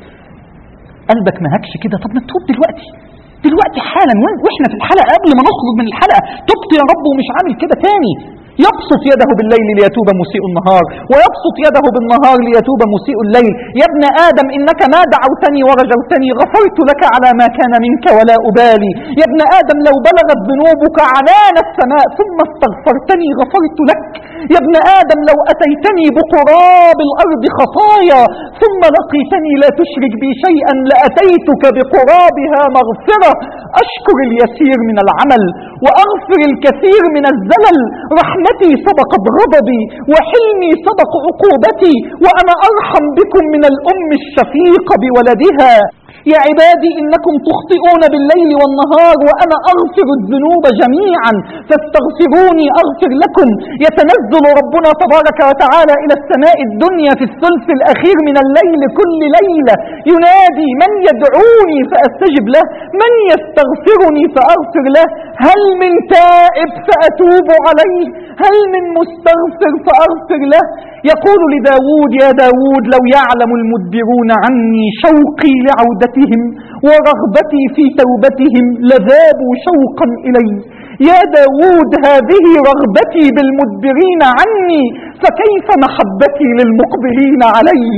قلبك ما هكش كده طب ما تتوب دلوقتي دلوقتي حالا وإن- واحنا في الحلقه قبل ما نخرج من الحلقه تبت يا رب ومش عامل كده تاني يبسط يده بالليل ليتوب مسيء النهار ويبسط يده بالنهار ليتوب مسيء الليل يا ابن ادم انك ما دعوتني ورجوتني غفرت لك على ما كان منك ولا ابالي يا ابن ادم لو بلغت ذنوبك عنان السماء ثم استغفرتني غفرت لك يا ابن ادم لو اتيتني بقراب الارض خطايا ثم لقيتني لا تشرك بي شيئا لاتيتك بقرابها مغفره اشكر اليسير من العمل واغفر الكثير من الزلل رحمتي سبقت غضبي وحلمي سبق عقوبتي وانا ارحم بكم من الام الشفيقه بولدها يا عبادي انكم تخطئون بالليل والنهار وانا اغفر الذنوب جميعا فاستغفروني اغفر لكم يتنزل ربنا تبارك وتعالى الى السماء الدنيا في الثلث الاخير من الليل كل ليله ينادي من يدعوني فاستجب له من يستغفرني فاغفر له هل من تائب فاتوب عليه هل من مستغفر فاغفر له يقول لداود يا داود لو يعلم المدبرون عني شوقي لعودتهم ورغبتي في توبتهم لذابوا شوقا إلي يا داود هذه رغبتي بالمدبرين عني فكيف محبتي للمقبلين علي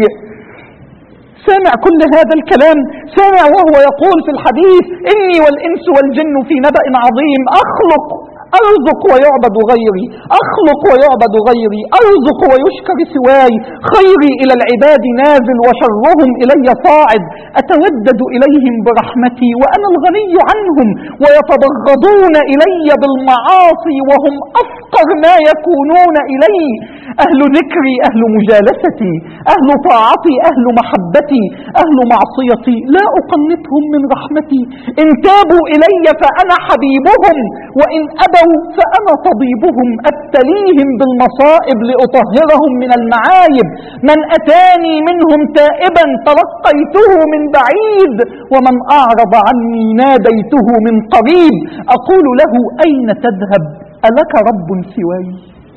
سامع كل هذا الكلام سامع وهو يقول في الحديث إني والإنس والجن في نبأ عظيم أخلق أرزق ويعبد غيري أخلق ويعبد غيري أرزق ويشكر سواي خيري إلى العباد نازل وشرهم إلي صاعد أتودد إليهم برحمتي وأنا الغني عنهم ويتبغضون إلي بالمعاصي وهم أفقر ما يكونون إلي أهل ذكري أهل مجالستي أهل طاعتي أهل محبتي أهل معصيتي لا أقنطهم من رحمتي إن تابوا إلي فأنا حبيبهم وإن أبوا فأنا طبيبهم أبتليهم بالمصائب لأطهرهم من المعايب من أتاني منهم تائبا تلقيته من بعيد ومن أعرض عني ناديته من قريب أقول له أين تذهب ألك رب سواي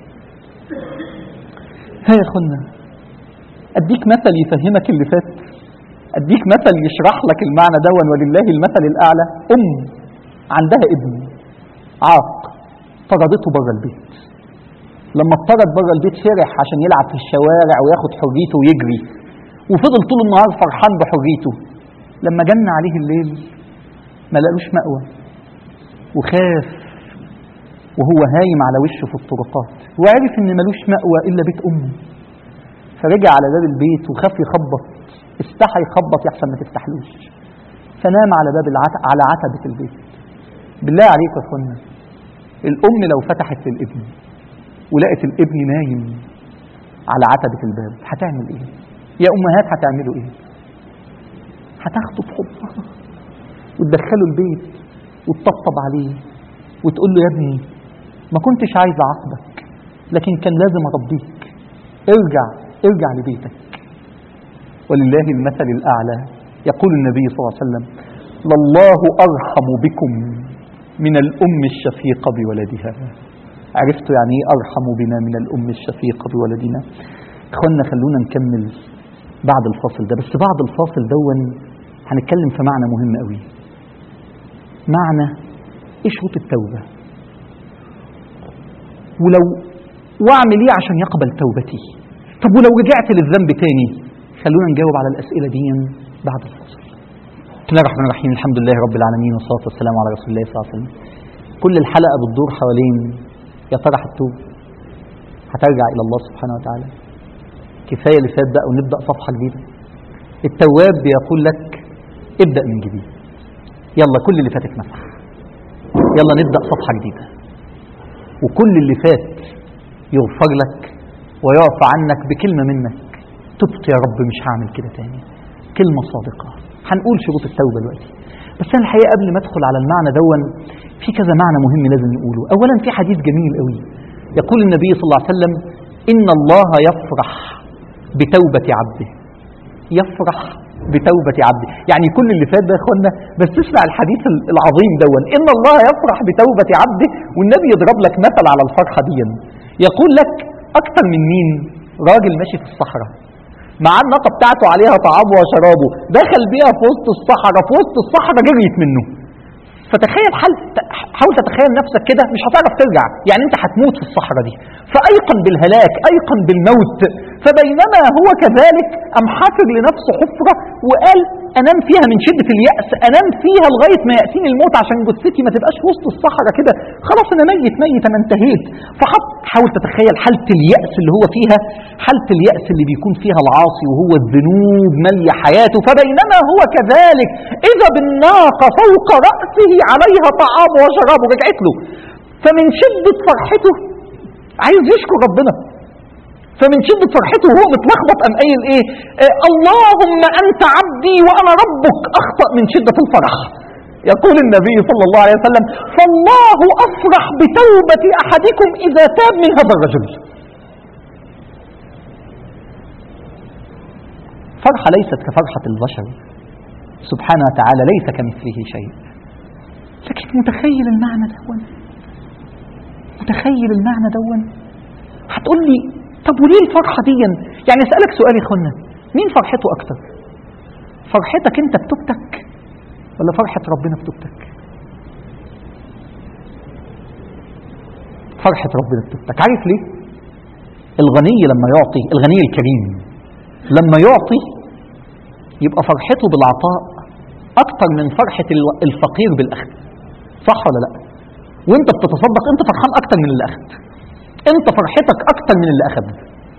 ها يا اخوانا اديك مثل يفهمك اللي فات اديك مثل يشرح لك المعنى دون ولله المثل الاعلى ام عندها ابن عاق طردته بره البيت لما اطرد بره البيت فرح عشان يلعب في الشوارع وياخد حريته ويجري وفضل طول النهار فرحان بحريته لما جن عليه الليل ما لقوش مأوى وخاف وهو هايم على وشه في الطرقات وعرف ان ملوش مأوى الا بيت امه فرجع على باب البيت وخاف يخبط استحى يخبط يحسن ما تفتحلوش فنام على باب العت... على عتبة البيت بالله عليكم يا اخوانا الام لو فتحت للابن ولقت الابن نايم على عتبة الباب هتعمل ايه يا امهات هتعملوا ايه هتاخده في حضنها وتدخله البيت وتطبطب عليه وتقول له يا ابني ما كنتش عايز اعاقبك لكن كان لازم اربيك ارجع ارجع لبيتك ولله المثل الاعلى يقول النبي صلى الله عليه وسلم لله ارحم بكم من الام الشفيقه بولدها عرفتوا يعني ايه ارحم بنا من الام الشفيقه بولدنا اخوانا خلونا نكمل بعد الفاصل ده بس بعد الفاصل دون هنتكلم في معنى مهم قوي معنى ايه شروط التوبة ولو واعمل ايه عشان يقبل توبتي طب ولو رجعت للذنب تاني خلونا نجاوب على الأسئلة دي بعد الفاصل بسم الله الرحمن الرحيم الحمد لله رب العالمين والصلاة والسلام على رسول الله صلى الله عليه وسلم كل الحلقة بتدور حوالين يا ترى هتتوب هترجع إلى الله سبحانه وتعالى كفاية اللي فات بقى ونبدأ صفحة جديدة التواب بيقول لك ابدأ من جديد يلا كل اللي فاتك مسح يلا نبدأ صفحة جديدة وكل اللي فات يغفر لك ويعفى عنك بكلمة منك تبت يا رب مش هعمل كده تاني كلمة صادقة هنقول شروط التوبة دلوقتي بس أنا الحقيقة قبل ما أدخل على المعنى دون في كذا معنى مهم لازم نقوله أولا في حديث جميل قوي يقول النبي صلى الله عليه وسلم إن الله يفرح بتوبة عبده يفرح بتوبة عبده يعني كل اللي فات ده يا اخوانا بس تسمع الحديث العظيم دون إن الله يفرح بتوبة عبده والنبي يضرب لك مثل على الفرحة دي يقول لك أكتر من مين راجل ماشي في الصحراء مع النقطة بتاعته عليها طعامه وشرابه دخل بيها في وسط الصحراء في وسط الصحراء جريت منه فتخيل حال حاول تتخيل نفسك كده مش هتعرف ترجع يعني انت هتموت في الصحراء دي فايقن بالهلاك ايقن بالموت فبينما هو كذلك ام حفر لنفسه حفره وقال انام فيها من شده الياس انام فيها لغايه ما ياتيني الموت عشان جثتي ما تبقاش في وسط الصحراء كده خلاص انا ميت ميت انا انتهيت فحط حاول تتخيل حاله الياس اللي هو فيها حاله الياس اللي بيكون فيها العاصي وهو الذنوب ماليه حياته فبينما هو كذلك اذا بالناقه فوق راسه عليها طعام وشراب رجعت له فمن شده فرحته عايز يشكر ربنا فمن شدة فرحته وهو متلخبط قام قايل ايه آه اللهم انت عبدي وانا ربك اخطأ من شدة الفرح يقول النبي صلى الله عليه وسلم فالله افرح بتوبة احدكم اذا تاب من هذا الرجل فرحة ليست كفرحة البشر سبحانه وتعالى ليس كمثله شيء لكن متخيل المعنى دون متخيل المعنى دون هتقول لي طب وليه الفرحة دي يعني اسألك سؤال يا اخوانا مين فرحته اكتر فرحتك انت بتوبتك ولا فرحة ربنا بتوبتك فرحة ربنا بتوبتك عارف ليه الغني لما يعطي الغني الكريم لما يعطي يبقى فرحته بالعطاء اكتر من فرحة الفقير بالاخذ صح ولا لا وانت بتتصدق انت فرحان اكتر من اللي اخذ انت فرحتك اكتر من اللي اخذ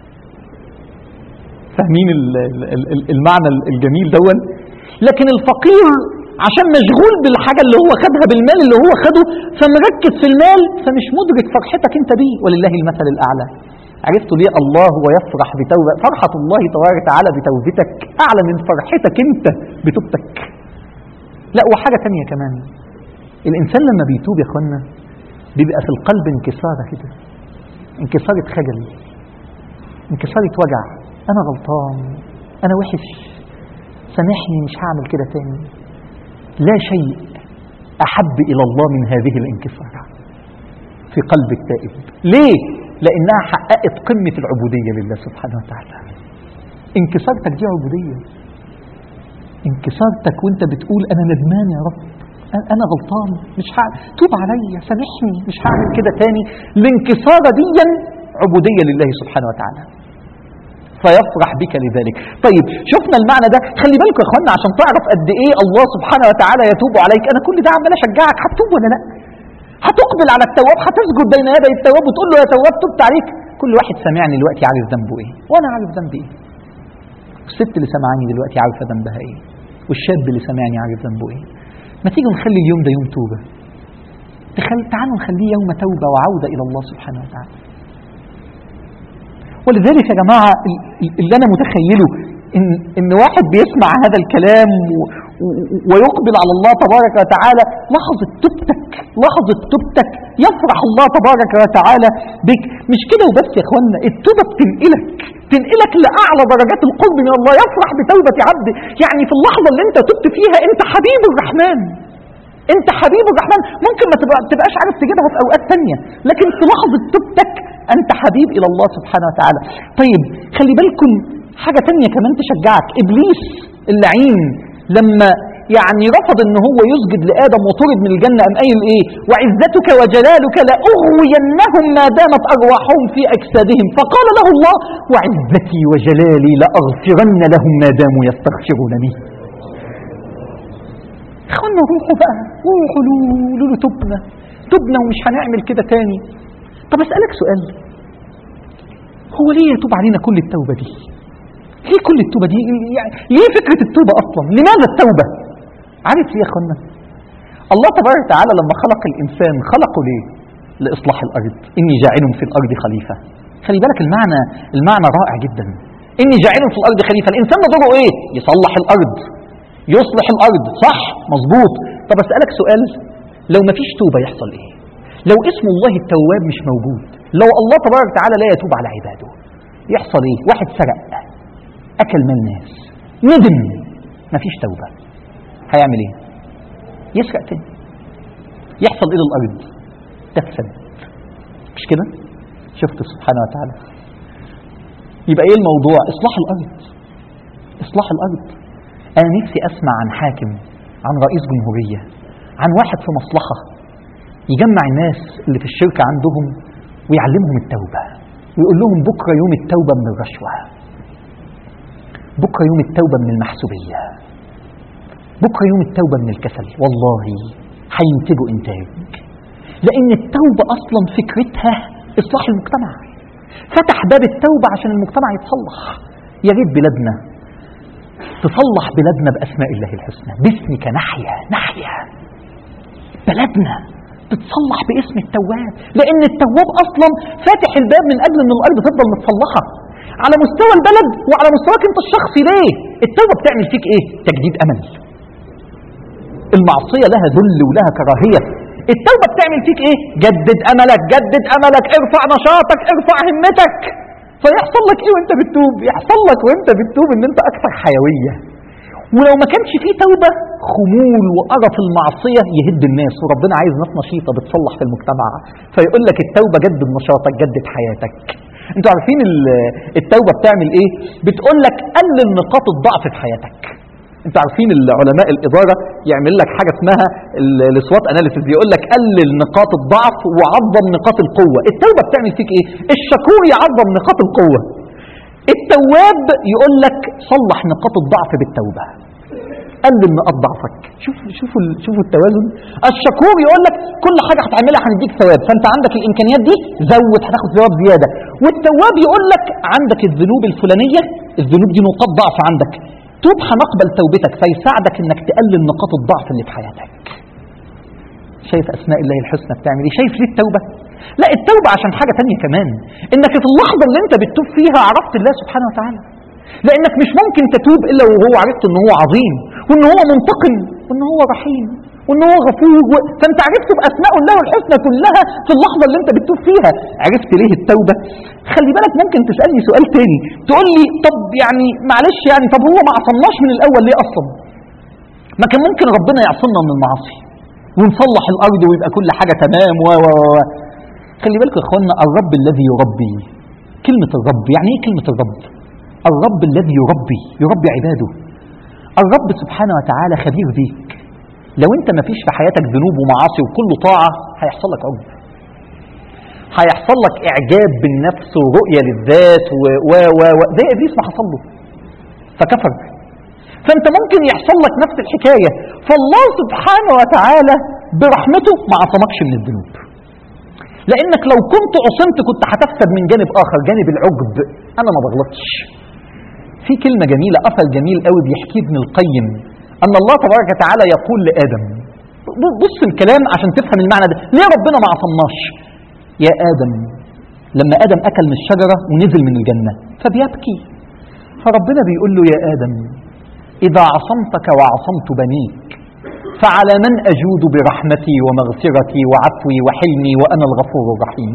فاهمين المعنى الجميل دون لكن الفقير عشان مشغول بالحاجة اللي هو خدها بالمال اللي هو خده فمركز في المال فمش مدرك فرحتك انت بيه ولله المثل الاعلى عرفتوا ليه الله ويفرح بتوبة فرحة الله تبارك وتعالى بتوبتك أعلى من فرحتك أنت بتوبتك لا وحاجة تانية كمان الإنسان لما بيتوب يا أخوانا بيبقى في القلب انكسارة كده انكسارة خجل انكسارة وجع أنا غلطان أنا وحش سامحني مش هعمل كده تاني لا شيء أحب إلى الله من هذه الانكسارة في قلب التائب ليه؟ لأنها حققت قمة العبودية لله سبحانه وتعالى انكسارتك دي عبودية انكسارتك وانت بتقول أنا ندمان يا رب أنا غلطان مش هعمل توب عليا سامحني مش هعمل كده تاني الانكسارة دي عبودية لله سبحانه وتعالى فيفرح بك لذلك طيب شفنا المعنى ده خلي بالكم يا اخوانا عشان تعرف قد ايه الله سبحانه وتعالى يتوب عليك انا كل ده عمال اشجعك هتتوب ولا لا هتقبل على التواب هتسجد بين يدي التواب وتقول له يا تواب تبت عليك كل واحد سامعني دلوقتي عارف ذنبه ايه وانا عارف ذنبي ايه الست اللي سامعاني دلوقتي عارفه ذنبها ايه والشاب اللي سامعني عارف ذنبه ايه ما تيجي نخلي اليوم ده يوم توبه تخل... تعالوا نخليه يوم توبه وعوده الى الله سبحانه وتعالى ولذلك يا جماعه اللي انا متخيله ان ان واحد بيسمع هذا الكلام و... ويقبل على الله تبارك وتعالى لحظة توبتك لحظة توبتك يفرح الله تبارك وتعالى بك مش كده وبس يا اخوانا التوبة بتنقلك تنقلك لأعلى درجات القرب من الله يفرح بتوبة عبده يعني في اللحظة اللي انت تبت فيها انت حبيب الرحمن انت حبيب الرحمن ممكن ما تبقى تبقاش عارف تجيبها في اوقات تانية لكن في لحظة توبتك انت حبيب الى الله سبحانه وتعالى طيب خلي بالكم حاجة تانية كمان تشجعك إبليس اللعين لما يعني رفض ان هو يسجد لآدم وطرد من الجنة أم قايل ايه وعزتك وجلالك لأغوينهم ما دامت أرواحهم في أجسادهم فقال له الله وعزتي وجلالي لأغفرن لهم ما داموا يستغفرونني اخوانا روحوا بقى روحوا قولوا له تبنا تبنا ومش هنعمل كده تاني طب اسألك سؤال هو ليه يتوب علينا كل التوبة دي ليه كل التوبة دي يعني ليه فكرة التوبة أصلا لماذا التوبة عارف ليه يا أخوانا الله تبارك وتعالى لما خلق الإنسان خلقه ليه لإصلاح الأرض إني جاعل في الأرض خليفة خلي بالك المعنى المعنى رائع جدا إني جاعل في الأرض خليفة الإنسان ده دوره إيه يصلح الأرض يصلح الأرض صح مظبوط طب أسألك سؤال لو مفيش توبة يحصل إيه لو اسم الله التواب مش موجود لو الله تبارك وتعالى لا يتوب على عباده يحصل ايه واحد سرق اكل مال ناس ندم مفيش توبه هيعمل ايه يسرق تاني يحصل ايه للارض تفسد مش كده شفت سبحانه وتعالى يبقى ايه الموضوع اصلاح الارض اصلاح الارض انا نفسي اسمع عن حاكم عن رئيس جمهوريه عن واحد في مصلحه يجمع الناس اللي في الشركه عندهم ويعلمهم التوبة ويقول لهم بكرة يوم التوبة من الرشوة بكرة يوم التوبة من المحسوبية بكرة يوم التوبة من الكسل والله هينتجوا إنتاج لأن التوبة أصلا فكرتها إصلاح المجتمع فتح باب التوبة عشان المجتمع يتصلح يا ريت بلادنا تصلح بلادنا بأسماء الله الحسنى باسمك نحيا نحيا بلدنا تتصلح باسم التواب لان التواب اصلا فاتح الباب من اجل ان الارض تفضل متصلحه على مستوى البلد وعلى مستواك انت الشخصي ليه التوبه بتعمل فيك ايه تجديد امل المعصيه لها ذل ولها كراهيه التوبه بتعمل فيك ايه جدد املك جدد املك ارفع نشاطك ارفع همتك فيحصل لك ايه وانت بتتوب يحصل لك وانت بتتوب ان انت اكثر حيويه ولو ما كانش فيه توبة خمول وقرف المعصية يهد الناس وربنا عايز ناس نشيطة بتصلح في المجتمع فيقول لك التوبة جدد نشاطك جدد حياتك انتوا عارفين التوبة بتعمل ايه بتقول لك قلل نقاط الضعف في حياتك انتوا عارفين العلماء الإدارة يعمل لك حاجة اسمها السوات اناليسيس يقول لك قلل نقاط الضعف وعظم نقاط القوة التوبة بتعمل فيك ايه الشكور يعظم نقاط القوة التواب يقول لك صلح نقاط الضعف بالتوبة قلل نقاط ضعفك شوف شوفوا شوفوا التوازن الشكور يقول لك كل حاجه هتعملها هنديك ثواب فانت عندك الامكانيات دي زود هتاخد ثواب زياده والتواب يقول لك عندك الذنوب الفلانيه الذنوب دي نقاط ضعف عندك توب هنقبل توبتك فيساعدك انك تقلل نقاط الضعف اللي في حياتك شايف اسماء الله الحسنى بتعمل ايه شايف ليه التوبه لا التوبه عشان حاجه تانية كمان انك في اللحظه اللي انت بتتوب فيها عرفت الله سبحانه وتعالى لانك مش ممكن تتوب الا وهو عرفت ان هو عظيم وان هو منتقم وان هو رحيم وان هو غفور و... فانت عرفته باسماء الله الحسنى كلها في اللحظه اللي انت بتتوب فيها عرفت ليه التوبه خلي بالك ممكن تسالني سؤال تاني تقول لي طب يعني معلش يعني طب هو ما عصمناش من الاول ليه اصلا ما كان ممكن ربنا يعصمنا من المعاصي ونصلح الارض ويبقى كل حاجه تمام و و و خلي بالكم يا اخوانا الرب الذي يربي كلمه الرب يعني ايه كلمه الرب الرب الذي يربي يربي عباده الرب سبحانه وتعالى خبير بيك لو انت ما فيش في حياتك ذنوب ومعاصي وكل طاعة هيحصل لك عجب هيحصل لك اعجاب بالنفس ورؤية للذات و و و, و زي ابليس ما حصل له فكفر فانت ممكن يحصل لك نفس الحكاية فالله سبحانه وتعالى برحمته ما عصمكش من الذنوب لانك لو كنت عصمت كنت هتفسد من جانب اخر جانب العجب انا ما بغلطش في كلمة جميلة أثر جميل قوي بيحكي ابن القيم أن الله تبارك وتعالى يقول لآدم بص الكلام عشان تفهم المعنى ده ليه ربنا ما عصمناش يا آدم لما آدم أكل من الشجرة ونزل من الجنة فبيبكي فربنا بيقول له يا آدم إذا عصمتك وعصمت بنيك فعلى من أجود برحمتي ومغفرتي وعفوي وحلمي وأنا الغفور الرحيم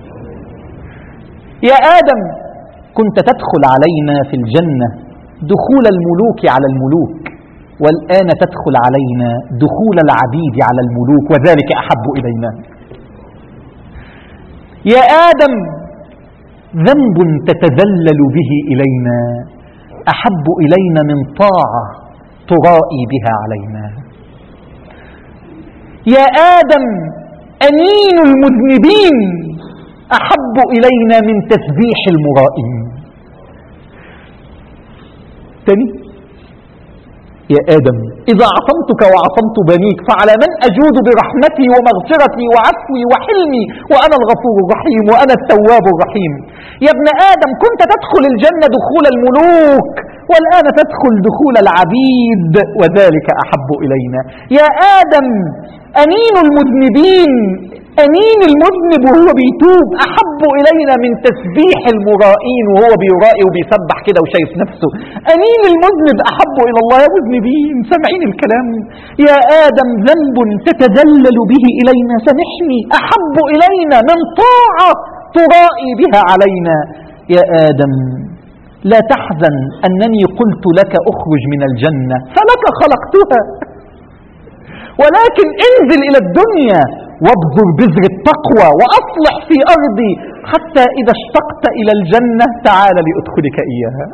يا آدم كنت تدخل علينا في الجنة دخول الملوك على الملوك والآن تدخل علينا دخول العبيد على الملوك وذلك أحب إلينا يا آدم ذنب تتذلل به إلينا أحب إلينا من طاعة ترائي بها علينا يا آدم أنين المذنبين أحب إلينا من تسبيح المرائين تاني يا آدم إذا عصمتك وعصمت بنيك فعلى من أجود برحمتي ومغفرتي وعفوي وحلمي وأنا الغفور الرحيم وأنا التواب الرحيم يا ابن آدم كنت تدخل الجنة دخول الملوك والآن تدخل دخول العبيد وذلك أحب إلينا يا آدم أنين المذنبين أنين المذنب وهو بيتوب أحب إلينا من تسبيح المرائين وهو بيرائي وبيسبح كده وشايف نفسه أنين المذنب أحب إلى الله يا مذنبين سامعين الكلام يا آدم ذنب تتذلل به إلينا سامحني أحب إلينا من طاعة ترائي بها علينا يا آدم لا تحزن أنني قلت لك أخرج من الجنة فلك خلقتها ولكن انزل إلى الدنيا وابذر بذر التقوى وأصلح في أرضي حتى إذا اشتقت إلى الجنة تعال لأدخلك إياها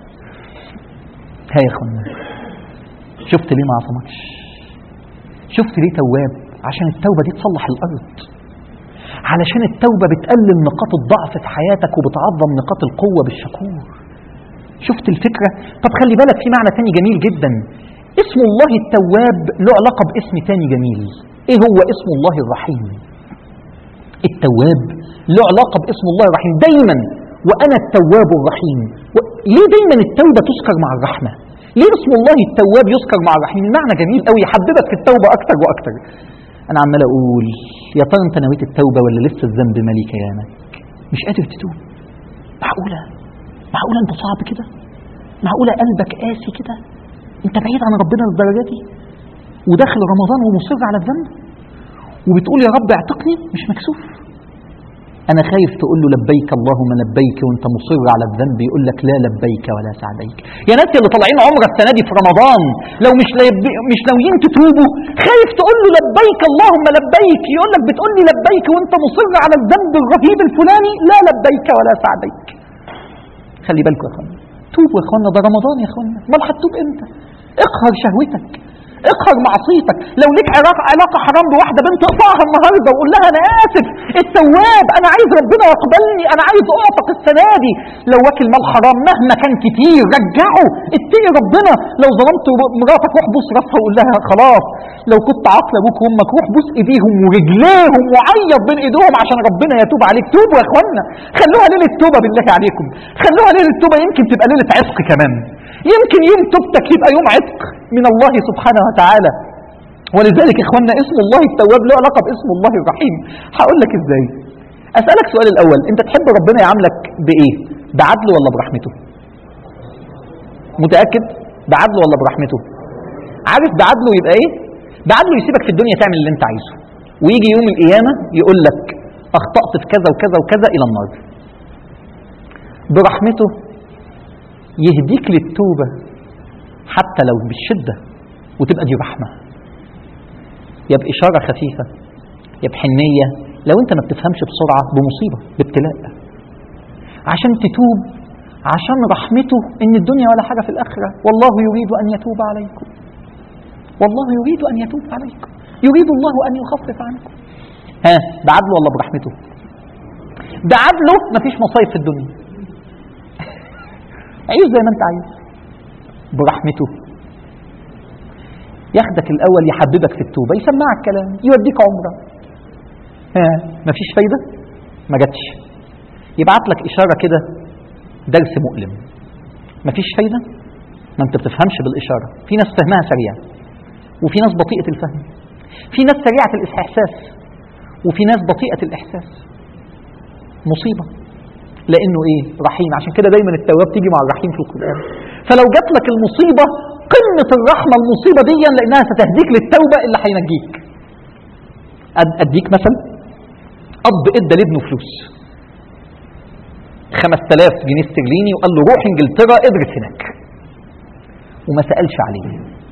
ها يا أخوانا شفت ليه ما عصمكش شفت ليه تواب عشان التوبة دي تصلح الأرض علشان التوبة بتقلل نقاط الضعف في حياتك وبتعظم نقاط القوة بالشكور شفت الفكرة طب خلي بالك في معنى تاني جميل جدا اسم الله التواب له علاقة باسم تاني جميل ايه هو اسم الله الرحيم التواب له علاقة باسم الله الرحيم دايما وانا التواب الرحيم و... ليه دايما التوبة تذكر مع الرحمة ليه اسم الله التواب يذكر مع الرحيم المعنى جميل قوي يحببك في التوبة اكتر واكتر انا عمال اقول يا ترى انت نويت التوبة ولا لسه الذنب مالي كيانك مش قادر تتوب معقولة معقولة انت صعب كده معقولة قلبك قاسي كده انت بعيد عن ربنا للدرجة دي وداخل رمضان ومصر على الذنب وبتقول يا رب اعتقني مش مكسوف انا خايف تقول له لبيك اللهم لبيك وانت مصر على الذنب يقول لك لا لبيك ولا سعديك يا ناس اللي طالعين عمره السنه دي في رمضان لو مش ليب... مش ناويين تتوبوا خايف تقول له لبيك اللهم لبيك يقول لك بتقول لي لبيك وانت مصر على الذنب الرهيب الفلاني لا لبيك ولا سعديك خلي بالكم يا اخوانا توبوا يا اخوانا ده رمضان يا اخوانا امال هتتوب امتى اقهر شهوتك اقهر معصيتك لو ليك علاقة, علاقة حرام بواحدة بنت اقطعها النهاردة وقول لها انا اسف التواب انا عايز ربنا يقبلني انا عايز اعتق السنة دي لو واكل مال حرام مهما كان كتير رجعه اتقي ربنا لو ظلمت مراتك روح بوس راسها وقول لها خلاص لو كنت عاقل ابوك وامك روح بوس ايديهم ورجليهم وعيط بين ايديهم عشان ربنا يتوب عليك توبوا يا اخوانا خلوها ليلة توبة بالله عليكم خلوها ليلة توبة يمكن تبقى ليلة عتق كمان يمكن يوم توبتك يبقى يوم عتق من الله سبحانه وتعالى ولذلك اخواننا اسم الله التواب له علاقه باسم الله الرحيم هقول لك ازاي اسالك سؤال الاول انت تحب ربنا يعاملك بايه بعدله ولا برحمته متاكد بعدله ولا برحمته عارف بعدله يبقى ايه بعدله يسيبك في الدنيا تعمل اللي انت عايزه ويجي يوم القيامه يقول لك اخطات في كذا وكذا وكذا الى النار برحمته يهديك للتوبة حتى لو بالشدة وتبقى دي رحمة يا بإشارة خفيفة يا بحنية لو أنت ما بتفهمش بسرعة بمصيبة بابتلاء عشان تتوب عشان رحمته إن الدنيا ولا حاجة في الآخرة والله يريد أن يتوب عليكم والله يريد أن يتوب عليكم يريد الله أن يخفف عنكم ها بعدله ولا برحمته بعدله مفيش مصايب في الدنيا عيش زي ما انت عايز برحمته ياخدك الاول يحببك في التوبه يسمعك كلام يوديك عمره ها مفيش فايده ما جاتش يبعت لك اشاره كده درس مؤلم مفيش فايده ما انت بتفهمش بالاشاره في ناس فهمها سريع وفي ناس بطيئه الفهم في ناس سريعه الاحساس وفي ناس بطيئه الاحساس مصيبه لانه ايه رحيم عشان كده دايما التواب تيجي مع الرحيم في القران فلو جات لك المصيبه قمه الرحمه المصيبه دي لانها ستهديك للتوبه اللي هينجيك اديك مثل اب ادى لابنه فلوس 5000 جنيه استرليني وقال له روح انجلترا ادرس هناك وما سالش عليه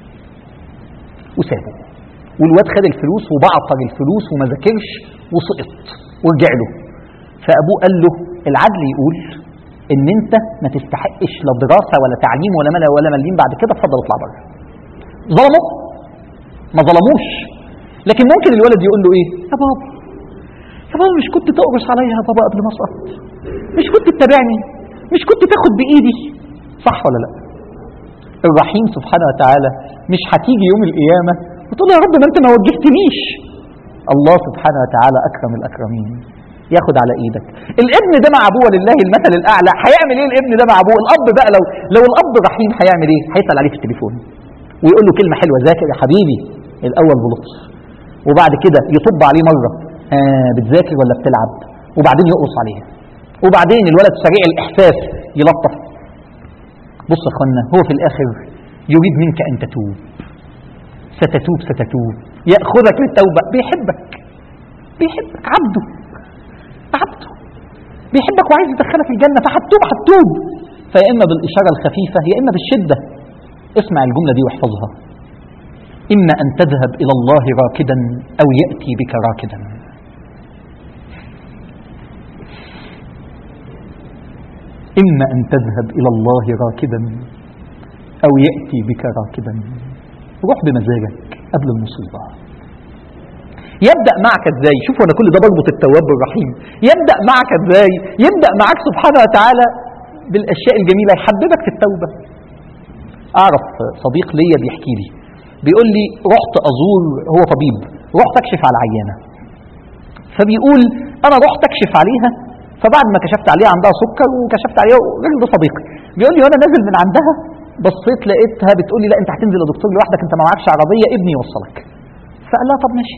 وسابه والواد خد الفلوس وبعطر الفلوس وما ذاكرش وسقط ورجع له فابوه قال له العدل يقول ان انت ما تستحقش لا دراسه ولا تعليم ولا ملا ولا مليم بعد كده اتفضل اطلع بره ظلموا ما ظلموش لكن ممكن الولد يقول له ايه يا بابا يا بابا مش كنت تقرص عليا يا بابا قبل ما اسقط مش كنت تتابعني مش كنت تاخد بايدي صح ولا لا الرحيم سبحانه وتعالى مش هتيجي يوم القيامه وتقول له يا رب ما انت ما وجهتنيش الله سبحانه وتعالى اكرم الاكرمين ياخد على ايدك الابن ده مع ابوه لله المثل الاعلى هيعمل ايه الابن ده مع ابوه الاب بقى لو لو الاب رحيم هيعمل ايه هيسال عليه في التليفون ويقول له كلمه حلوه ذاكر يا حبيبي الاول بلطف وبعد كده يطب عليه مره آه بتذاكر ولا بتلعب وبعدين يقرص عليها وبعدين الولد سريع الاحساس يلطف بص يا اخوانا هو في الاخر يريد منك ان تتوب ستتوب ستتوب ياخذك للتوبه بيحبك بيحبك عبده عبده بيحبك وعايز يدخلك الجنه فهتوب هتوب فيا اما بالاشاره الخفيفه يا اما بالشده اسمع الجمله دي واحفظها اما ان تذهب الى الله راكدا او ياتي بك راكدا اما ان تذهب الى الله راكدا او ياتي بك راكدا روح بمزاجك قبل المصيبه يبدا معك ازاي شوف انا كل ده بربط التواب بالرحيم يبدا معك ازاي يبدا معك سبحانه وتعالى بالاشياء الجميله يحببك في التوبه اعرف صديق ليا بيحكي لي بيقول لي رحت ازور هو طبيب رحت اكشف على عيانه فبيقول انا رحت اكشف عليها فبعد ما كشفت عليها عندها سكر وكشفت عليها الراجل ده صديقي بيقول لي وانا نازل من عندها بصيت لقيتها بتقول لي لا انت هتنزل يا دكتور لوحدك انت ما معكش عربيه ابني يوصلك فقال لها طب ماشي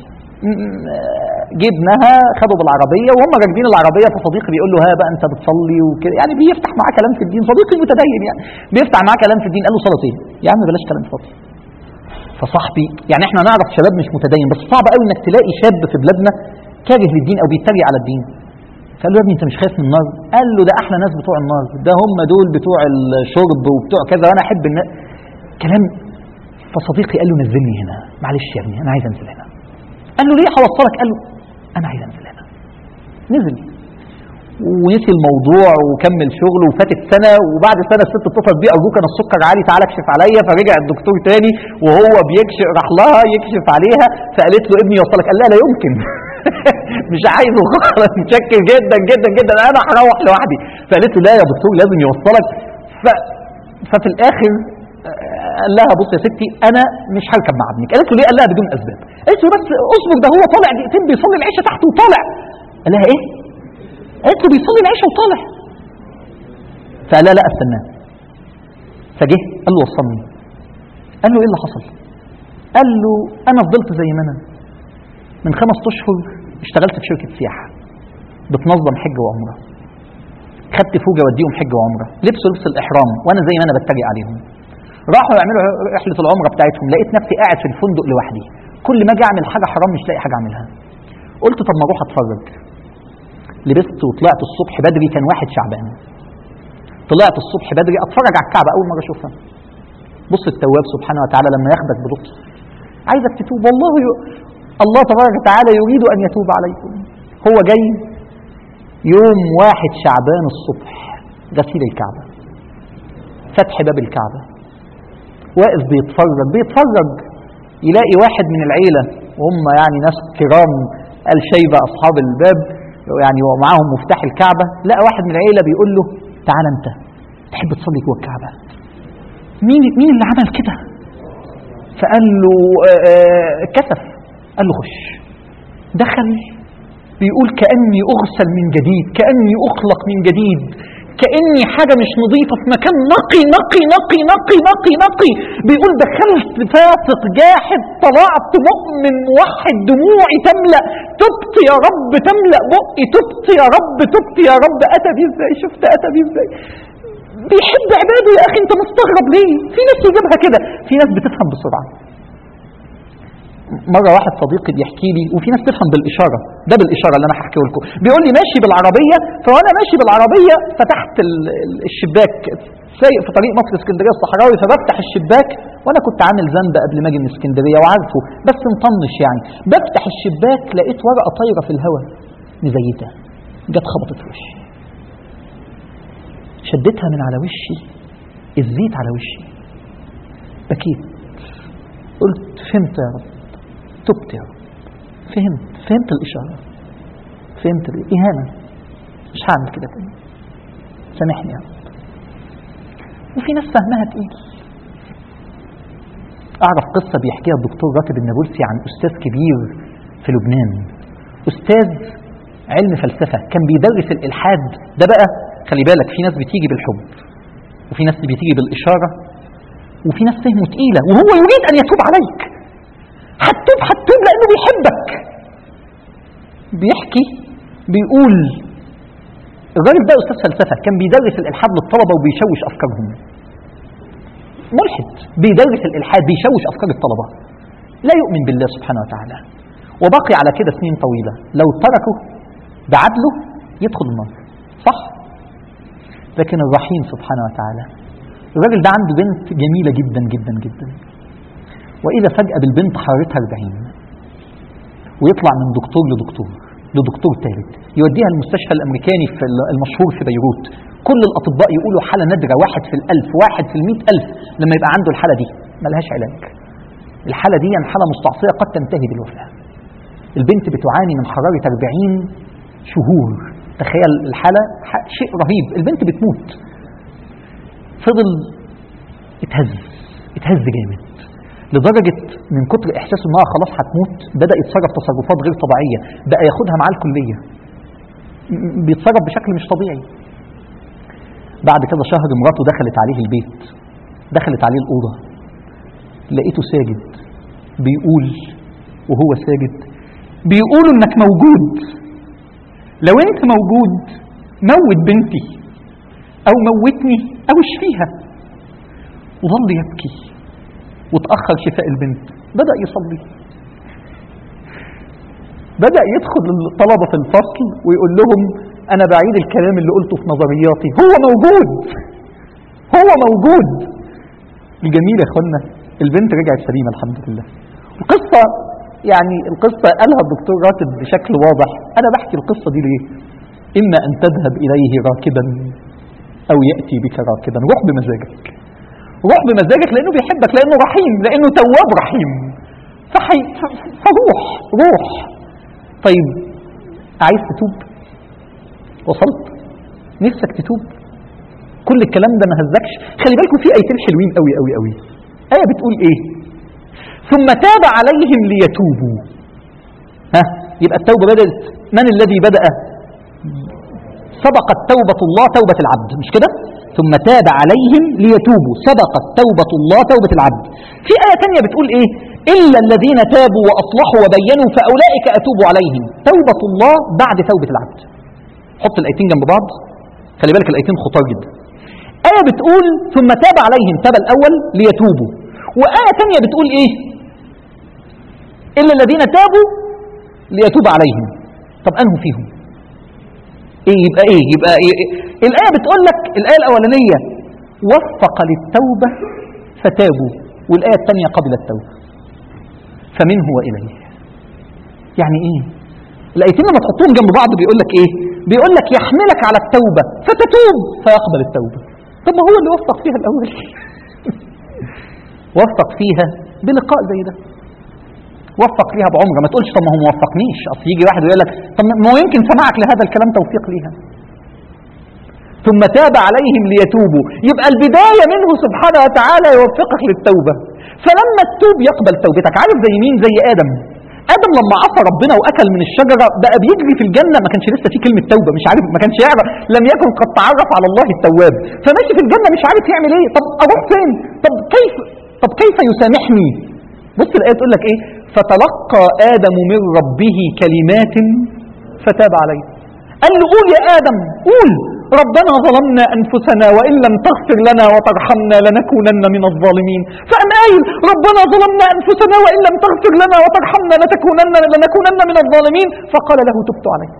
جبناها خدوا بالعربيه وهم راكبين العربيه فصديقي بيقول له ها بقى انت بتصلي وكده يعني بيفتح معاه كلام في الدين صديقي متدين يعني بيفتح معاه كلام في الدين قال له صلاتين يا عم بلاش كلام فاضي فصاحبي يعني احنا نعرف شباب مش متدين بس صعب قوي انك تلاقي شاب في بلادنا كاره للدين او بيتريق على الدين فقال له يا ابني انت مش خايف من النار قال له ده احلى ناس بتوع النار ده هم دول بتوع الشرب وبتوع كذا وانا احب الناس كلام فصديقي قال له نزلني هنا معلش يا ابني انا عايز انزل هنا قال له ليه هوصلك قال له انا عايز انزل هنا نزل ونسي الموضوع وكمل شغله وفاتت سنه وبعد سنه الست اتصلت بيه ارجوك انا السكر عالي تعالى اكشف عليا فرجع الدكتور تاني وهو بيكشف راح لها يكشف عليها فقالت له ابني يوصلك قال لا لا يمكن مش عايزه خالص متشكر جدا جدا جدا انا هروح لوحدي فقالت له لا يا دكتور لازم يوصلك ف... ففي الاخر قال لها بص يا ستي انا مش هركب مع ابنك قالت له ليه قال لها بدون اسباب قالت له بس اصبر ده هو طالع دقيقتين بيصلي العشاء تحت وطالع قال لها ايه قالت له بيصلي العشاء وطالع فقال لها لا استناه فجه قال له وصلني قال له ايه اللي حصل قال له انا فضلت زي ما انا من خمس اشهر اشتغلت في شركه سياحه بتنظم حج وعمره خدت فوجه وديهم حج وعمره لبسوا لبس الاحرام وانا زي ما انا بتريق عليهم راحوا يعملوا رحله العمره بتاعتهم لقيت نفسي قاعد في الفندق لوحدي كل ما اجي اعمل حاجه حرام مش لاقي حاجه اعملها قلت طب ما اروح اتفرج لبست وطلعت الصبح بدري كان واحد شعبان طلعت الصبح بدري اتفرج على الكعبه اول مره اشوفها بص التواب سبحانه وتعالى لما ياخدك بلطف عايزك تتوب والله ي... الله تبارك وتعالى يريد ان يتوب عليكم هو جاي يوم واحد شعبان الصبح غسيل الكعبه فتح باب الكعبه واقف بيتفرج بيتفرج يلاقي واحد من العيله وهم يعني ناس كرام قال شيبه اصحاب الباب يعني ومعاهم مفتاح الكعبه لقى واحد من العيله بيقول له تعال انت تحب تصلي جوه الكعبه مين مين اللي عمل كده فقال له كسف قال له خش دخل بيقول كاني اغسل من جديد كاني اخلق من جديد كاني حاجه مش نظيفه في مكان نقي نقي نقي نقي نقي نقي بيقول دخلت فاسق جاحد طلعت مؤمن موحد دموعي تملا تبت يا رب تملا بقي تبت يا رب تبت يا رب اتى بيه ازاي شفت اتى بيه ازاي بيحب عباده يا اخي انت مستغرب ليه في ناس يجيبها كده في ناس بتفهم بسرعه مره واحد صديقي بيحكي لي وفي ناس تفهم بالاشاره ده بالاشاره اللي انا هحكيه لكم بيقول لي ماشي بالعربيه فوانا ماشي بالعربيه فتحت الشباك سايق في طريق مصر اسكندريه الصحراوي فبفتح الشباك وانا كنت عامل ذنب قبل ما اجي من اسكندريه وعارفه بس مطنش يعني بفتح الشباك لقيت ورقه طايره في الهواء مزيته جت خبطت في وشي شدتها من على وشي الزيت على وشي بكيت قلت فهمت يا رب تبت يا رب فهمت فهمت الإشارة فهمت الإهانة مش هعمل كده تاني سامحني يا رب وفي ناس فهمها تقيل أعرف قصة بيحكيها الدكتور راتب النابلسي عن أستاذ كبير في لبنان أستاذ علم فلسفة كان بيدرس الإلحاد ده بقى خلي بالك في ناس بتيجي بالحب وفي ناس بتيجي بالإشارة وفي ناس فهمه تقيلة وهو يريد أن يتوب عليك هتوب هتوب لأنه بيحبك بيحكي بيقول الراجل ده أستاذ فلسفة كان بيدرس الإلحاد للطلبة وبيشوش أفكارهم ملحد بيدرس الإلحاد بيشوش أفكار الطلبة لا يؤمن بالله سبحانه وتعالى وبقي على كده سنين طويلة لو تركه بعدله يدخل النار صح لكن الرحيم سبحانه وتعالى الراجل ده عنده بنت جميلة جدا جدا جدا وإذا فجأة بالبنت حرارتها 40 ويطلع من دكتور لدكتور لدكتور ثالث يوديها المستشفى الأمريكاني في المشهور في بيروت كل الأطباء يقولوا حالة نادرة واحد في الألف واحد في المئة ألف لما يبقى عنده الحالة دي ملهاش علاج الحالة دي حالة مستعصية قد تنتهي بالوفاة البنت بتعاني من حرارة 40 شهور تخيل الحالة شيء رهيب البنت بتموت فضل اتهز اتهز جامد لدرجة من كتر إحساسه إنها خلاص هتموت بدأ يتصرف تصرفات غير طبيعية بقى ياخدها معاه الكلية بيتصرف بشكل مش طبيعي بعد كده شهر مراته دخلت عليه البيت دخلت عليه الأوضة لقيته ساجد بيقول وهو ساجد بيقولوا انك موجود لو انت موجود موت بنتي او موتني او اشفيها وظل يبكي وتأخر شفاء البنت بدأ يصلي بدأ يدخل الطلبة في الفصل ويقول لهم أنا بعيد الكلام اللي قلته في نظرياتي هو موجود هو موجود الجميل يا اخوانا البنت رجعت سليمة الحمد لله القصة يعني القصة قالها الدكتور راتب بشكل واضح أنا بحكي القصة دي ليه إما أن تذهب إليه راكبا أو يأتي بك راكبا روح بمزاجك روح بمزاجك لأنه بيحبك لأنه رحيم لأنه تواب رحيم فحي فروح روح طيب عايز تتوب وصلت نفسك تتوب كل الكلام ده ما هزكش خلي بالكم في ايتين حلوين قوي قوي قوي ايه بتقول ايه ثم تاب عليهم ليتوبوا ها يبقى التوبه بدات من الذي بدا سبقت توبه الله توبه العبد مش كده ثم تاب عليهم ليتوبوا سبقت توبة الله توبة العبد في آية تانية بتقول إيه إلا الذين تابوا وأصلحوا وبينوا فأولئك أتوب عليهم توبة الله بعد توبة العبد حط الآيتين جنب بعض خلي بالك الآيتين خطار جدا آية بتقول ثم تاب عليهم تاب الأول ليتوبوا وآية تانية بتقول إيه إلا الذين تابوا ليتوب عليهم طب أنه فيهم ايه يبقى ايه يبقى إيه, إيه؟ الآية بتقول لك الآية الأولانية وفق للتوبة فتابوا والآية الثانية قبل التوبة فمنه وإليه يعني ايه الآيتين لما تحطهم جنب بعض بيقول لك ايه بيقول لك يحملك على التوبة فتتوب فيقبل التوبة طب ما هو اللي وفق فيها الأول وفق فيها بلقاء زي ده وفق ليها بعمره ما تقولش طب ما هو ما وفقنيش اصل يجي واحد ويقول لك طب ما هو يمكن سمعك لهذا الكلام توفيق ليها ثم تاب عليهم ليتوبوا يبقى البدايه منه سبحانه وتعالى يوفقك للتوبه فلما تتوب يقبل توبتك عارف زي مين زي ادم ادم لما عصى ربنا واكل من الشجره بقى بيجري في الجنه ما كانش لسه في كلمه توبه مش عارف ما كانش يعرف لم يكن قد تعرف على الله التواب فماشي في الجنه مش عارف يعمل ايه طب اروح فين طب كيف طب كيف يسامحني بص الايه تقول لك ايه فتلقى ادم من ربه كلمات فتاب عليه قال له قول يا ادم قول ربنا ظلمنا انفسنا وان لم تغفر لنا وترحمنا لنكونن من الظالمين فقام قايل ربنا ظلمنا انفسنا وان لم تغفر لنا وترحمنا لتكونن لنكونن من الظالمين فقال له تبت عليك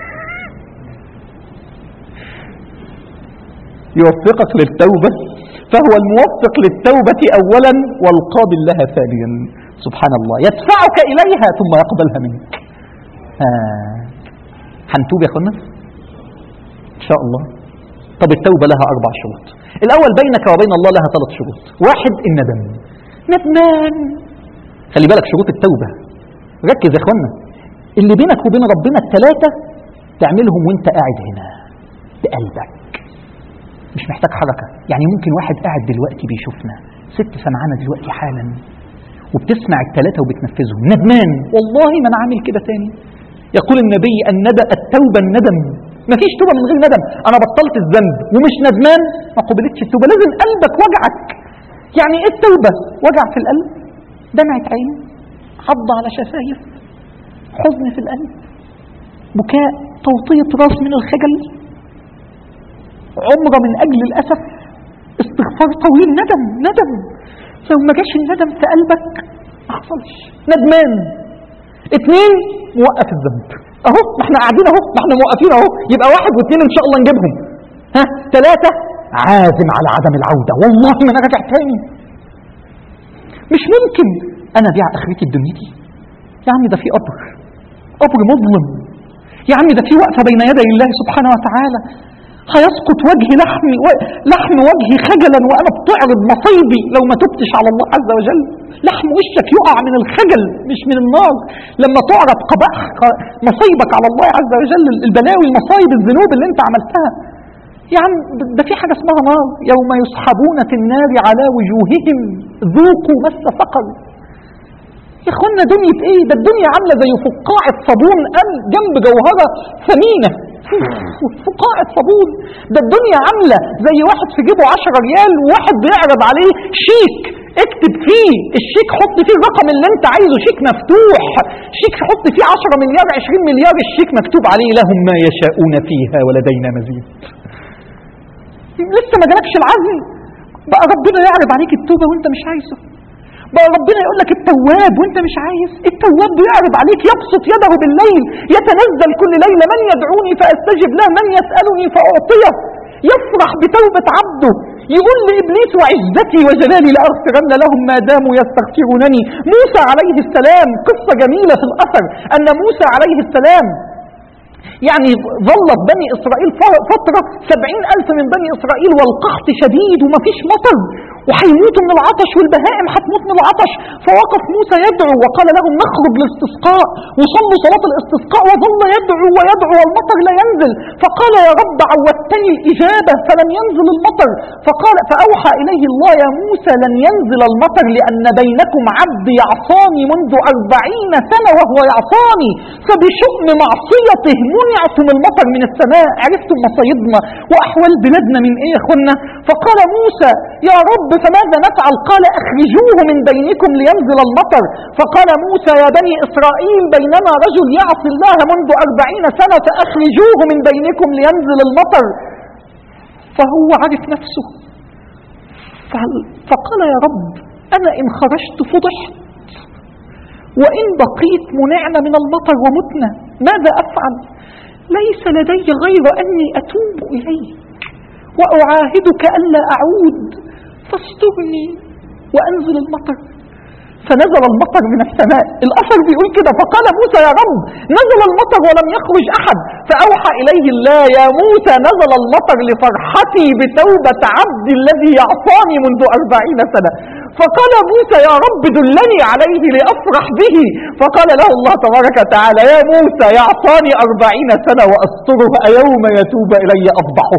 يوفقك للتوبه فهو الموفق للتوبه اولا والقابل لها ثانيا سبحان الله يدفعك إليها ثم يقبلها منك هنتوب يا اخوانا إن شاء الله طب التوبة لها أربع شروط الأول بينك وبين الله لها ثلاث شروط واحد الندم ندمان خلي بالك شروط التوبة ركز يا اخوانا اللي بينك وبين ربنا الثلاثة تعملهم وانت قاعد هنا بقلبك مش محتاج حركة يعني ممكن واحد قاعد دلوقتي بيشوفنا ست سمعانا دلوقتي حالا وبتسمع الثلاثة وبتنفذهم ندمان والله ما انا عامل كده تاني يقول النبي الندى التوبة الندم مفيش توبة من غير ندم انا بطلت الذنب ومش ندمان ما قبلتش التوبة لازم قلبك وجعك يعني ايه التوبة وجع في القلب دمعة عين عض على شفايف حزن في القلب بكاء توطية راس من الخجل عمرة من أجل الأسف استغفار طويل ندم ندم لو ما جاش الندم في قلبك ما حصلش ندمان اتنين موقف الذنب اهو ما احنا قاعدين اهو ما احنا موقفين اهو يبقى واحد واثنين ان شاء الله نجيبهم ها ثلاثة عازم على عدم العودة والله ما انا راجع تاني مش ممكن انا ابيع اخرتي بدنيتي يا عم ده في قبر قبر مظلم يا عم ده في وقفة بين يدي الله سبحانه وتعالى هيسقط وجهي لحم و... لحم وجهي خجلا وانا بتعرض مصيبي لو ما تبتش على الله عز وجل لحم وشك يقع من الخجل مش من النار لما تعرض قبائح مصيبك على الله عز وجل البلاوي المصايب الذنوب اللي انت عملتها يا عم ده في حاجة اسمها نار يوم يسحبون في النار على وجوههم ذوقوا مس سقر يا اخوانا دنيا ايه ده الدنيا عاملة زي فقاعة صابون أم- جنب جوهرة ثمينة فقاعة صابون ده الدنيا عاملة زي واحد في جيبه 10 ريال وواحد بيعرض عليه شيك اكتب فيه الشيك حط فيه الرقم اللي انت عايزه شيك مفتوح شيك حط فيه 10 مليار 20 مليار الشيك مكتوب عليه لهم ما يشاءون فيها ولدينا مزيد لسه ما جالكش العزم بقى ربنا يعرض عليك التوبة وانت مش عايزه بقى ربنا يقول لك التواب وانت مش عايز التواب بيعرض عليك يبسط يده بالليل يتنزل كل ليلة من يدعوني فاستجب له من يسألني فأعطيه يفرح بتوبة عبده يقول لإبليس وعزتي وجلالي لأغفرن لهم ما داموا يستغفرونني موسى عليه السلام قصة جميلة في الأثر أن موسى عليه السلام يعني ظلت بني إسرائيل ف- فترة سبعين ألف من بني إسرائيل والقحط شديد ومفيش مطر وهيموتوا من العطش والبهائم هتموت من العطش فوقف موسى يدعو وقال لهم نخرج للاستسقاء وصلوا صلاة الاستسقاء وظل يدعو ويدعو والمطر لا ينزل فقال يا رب عودتني الإجابة فلم ينزل المطر فقال فأوحى إليه الله يا موسى لن ينزل المطر لأن بينكم عبد يعصاني منذ أربعين سنة وهو يعصاني فبشؤم معصيته منعتم المطر من السماء عرفتم مصايدنا وأحوال بلادنا من إيه يا أخوانا فقال موسى يا رب فماذا نفعل قال أخرجوه من بينكم لينزل المطر فقال موسى يا بني إسرائيل بينما رجل يعصي الله منذ أربعين سنة فأخرجوه من بينكم لينزل المطر فهو عرف نفسه فهل- فقال يا رب أنا إن خرجت فضحت وإن بقيت منعنا من المطر ومتنا ماذا أفعل ليس لدي غير أني أتوب إليك وأعاهدك ألا أعود فاسترني وأنزل المطر فنزل المطر من السماء الأثر بيقول كده فقال موسى يا رب نزل المطر ولم يخرج أحد فأوحى إليه الله يا موسى نزل المطر لفرحتي بتوبة عبدي الذي يعصاني منذ أربعين سنة فقال موسى يا رب دلني عليه لأفرح به فقال له الله تبارك وتعالى يا موسى يعصاني أربعين سنة وأستره أيوم يتوب إلي أفضحه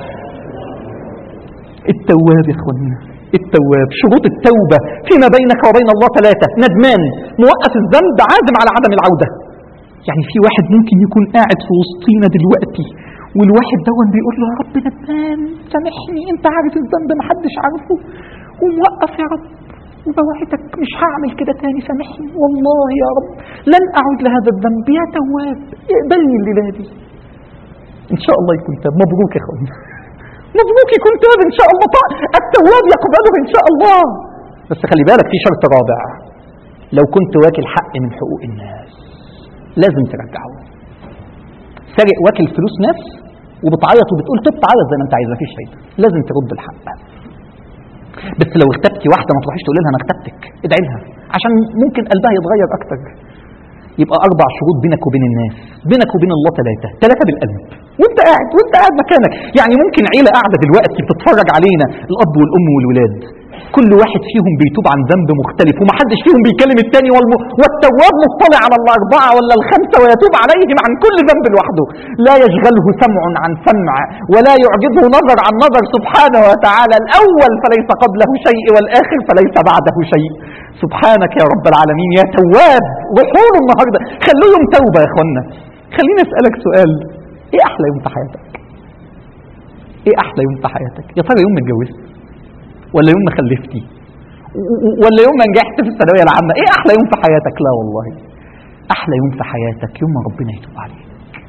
التواب يا اخوانا التواب شروط التوبة فيما بينك وبين الله ثلاثة ندمان موقف الذنب عازم على عدم العودة يعني في واحد ممكن يكون قاعد في وسطينا دلوقتي والواحد دون بيقول له يا رب ندمان سامحني انت عارف الذنب محدش عارفه وموقف يا رب وبوعدك مش هعمل كده تاني سامحني والله يا رب لن اعود لهذا الذنب يا تواب اقبلني الليله دي ان شاء الله يكون تاب مبروك يا اخوانا مبروك يكون تاب ان شاء الله طيب التواب يقبله ان شاء الله بس خلي بالك في شرط رابع لو كنت واكل حق من حقوق الناس لازم ترجعه سارق واكل فلوس ناس وبتعيط وبتقول طب تعيط زي ما انت عايز مفيش فايده لازم ترد الحق بس لو اغتبتي واحده ما تروحيش تقول لها انا اغتبتك ادعي لها عشان ممكن قلبها يتغير اكتر يبقى اربع شروط بينك وبين الناس بينك وبين الله ثلاثه ثلاثه بالقلب وانت قاعد وانت قاعد مكانك يعني ممكن عيله قاعده دلوقتي بتتفرج علينا الاب والام والولاد كل واحد فيهم بيتوب عن ذنب مختلف ومحدش فيهم بيكلم التاني والم... والتواب مطلع على الأربعة ولا الخمسة ويتوب عليهم عن كل ذنب لوحده لا يشغله سمع عن سمع ولا يعجبه نظر عن نظر سبحانه وتعالى الأول فليس قبله شيء والآخر فليس بعده شيء سبحانك يا رب العالمين يا تواب روحوا له النهارده خلوه يوم توبة يا اخوانا خليني أسألك سؤال ايه أحلى يوم في حياتك ايه أحلى يوم في حياتك يا ترى يوم ما اتجوزت ولا يوم ما خلفتي و- و- ولا يوم ما نجحت في الثانويه العامه ايه احلى يوم في حياتك لا والله احلى يوم في حياتك يوم ما ربنا يتوب عليك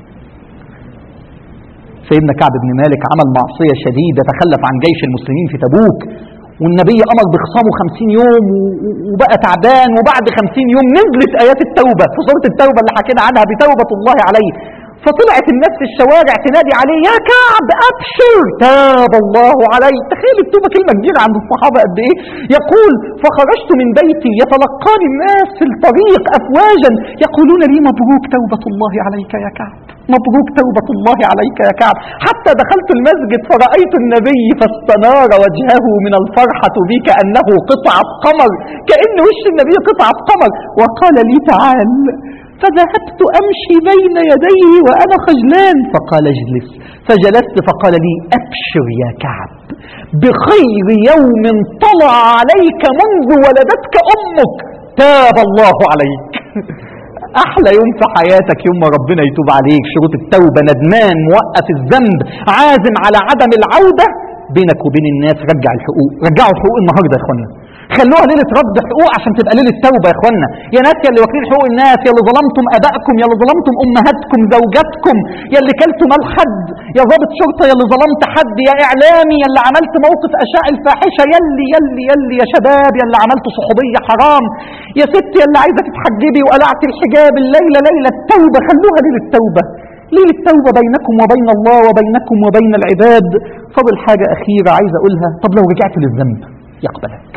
سيدنا كعب بن مالك عمل معصيه شديده تخلف عن جيش المسلمين في تبوك والنبي امر بخصامه خمسين يوم و- و- وبقى تعبان وبعد خمسين يوم نزلت ايات التوبه في سوره التوبه اللي حكينا عنها بتوبه الله عليه فطلعت الناس في الشوارع تنادي عليه يا كعب ابشر تاب الله عليك تخيل التوبه كلمه كبيره عند الصحابه قد ايه يقول فخرجت من بيتي يتلقاني الناس في الطريق افواجا يقولون لي مبروك توبه الله عليك يا كعب مبروك توبة الله عليك يا كعب حتى دخلت المسجد فرأيت النبي فاستنار وجهه من الفرحة بي كأنه قطعة قمر كأن وش النبي قطعة قمر وقال لي تعال فذهبت أمشي بين يديه وأنا خجلان فقال اجلس فجلست فقال لي أبشر يا كعب بخير يوم طلع عليك منذ ولدتك أمك تاب الله عليك احلى يوم في حياتك يوم ما ربنا يتوب عليك شروط التوبه ندمان موقف الذنب عازم على عدم العوده بينك وبين الناس رجع الحقوق رجعوا الحقوق النهارده يا اخوانا خلوها ليله رد حقوق عشان تبقى ليله توبه يا اخوانا يا ناس يا اللي واكلين حقوق الناس يا اللي ظلمتم ابائكم يا اللي ظلمتم امهاتكم زوجاتكم يا اللي كلتوا مال حد يا ضابط شرطه يا اللي ظلمت حد يا اعلامي يا اللي عملت موقف اشاع الفاحشه يلي يلي يلي يا شباب يا اللي عملت صحوبيه حرام يا ست يا اللي عايزه تتحجبي وقلعت الحجاب الليله ليله التوبه خلوها ليله التوبه ليله التوبه بينكم وبين الله وبينكم وبين العباد فاضل حاجه اخيره عايز اقولها طب لو رجعت للذنب يقبلك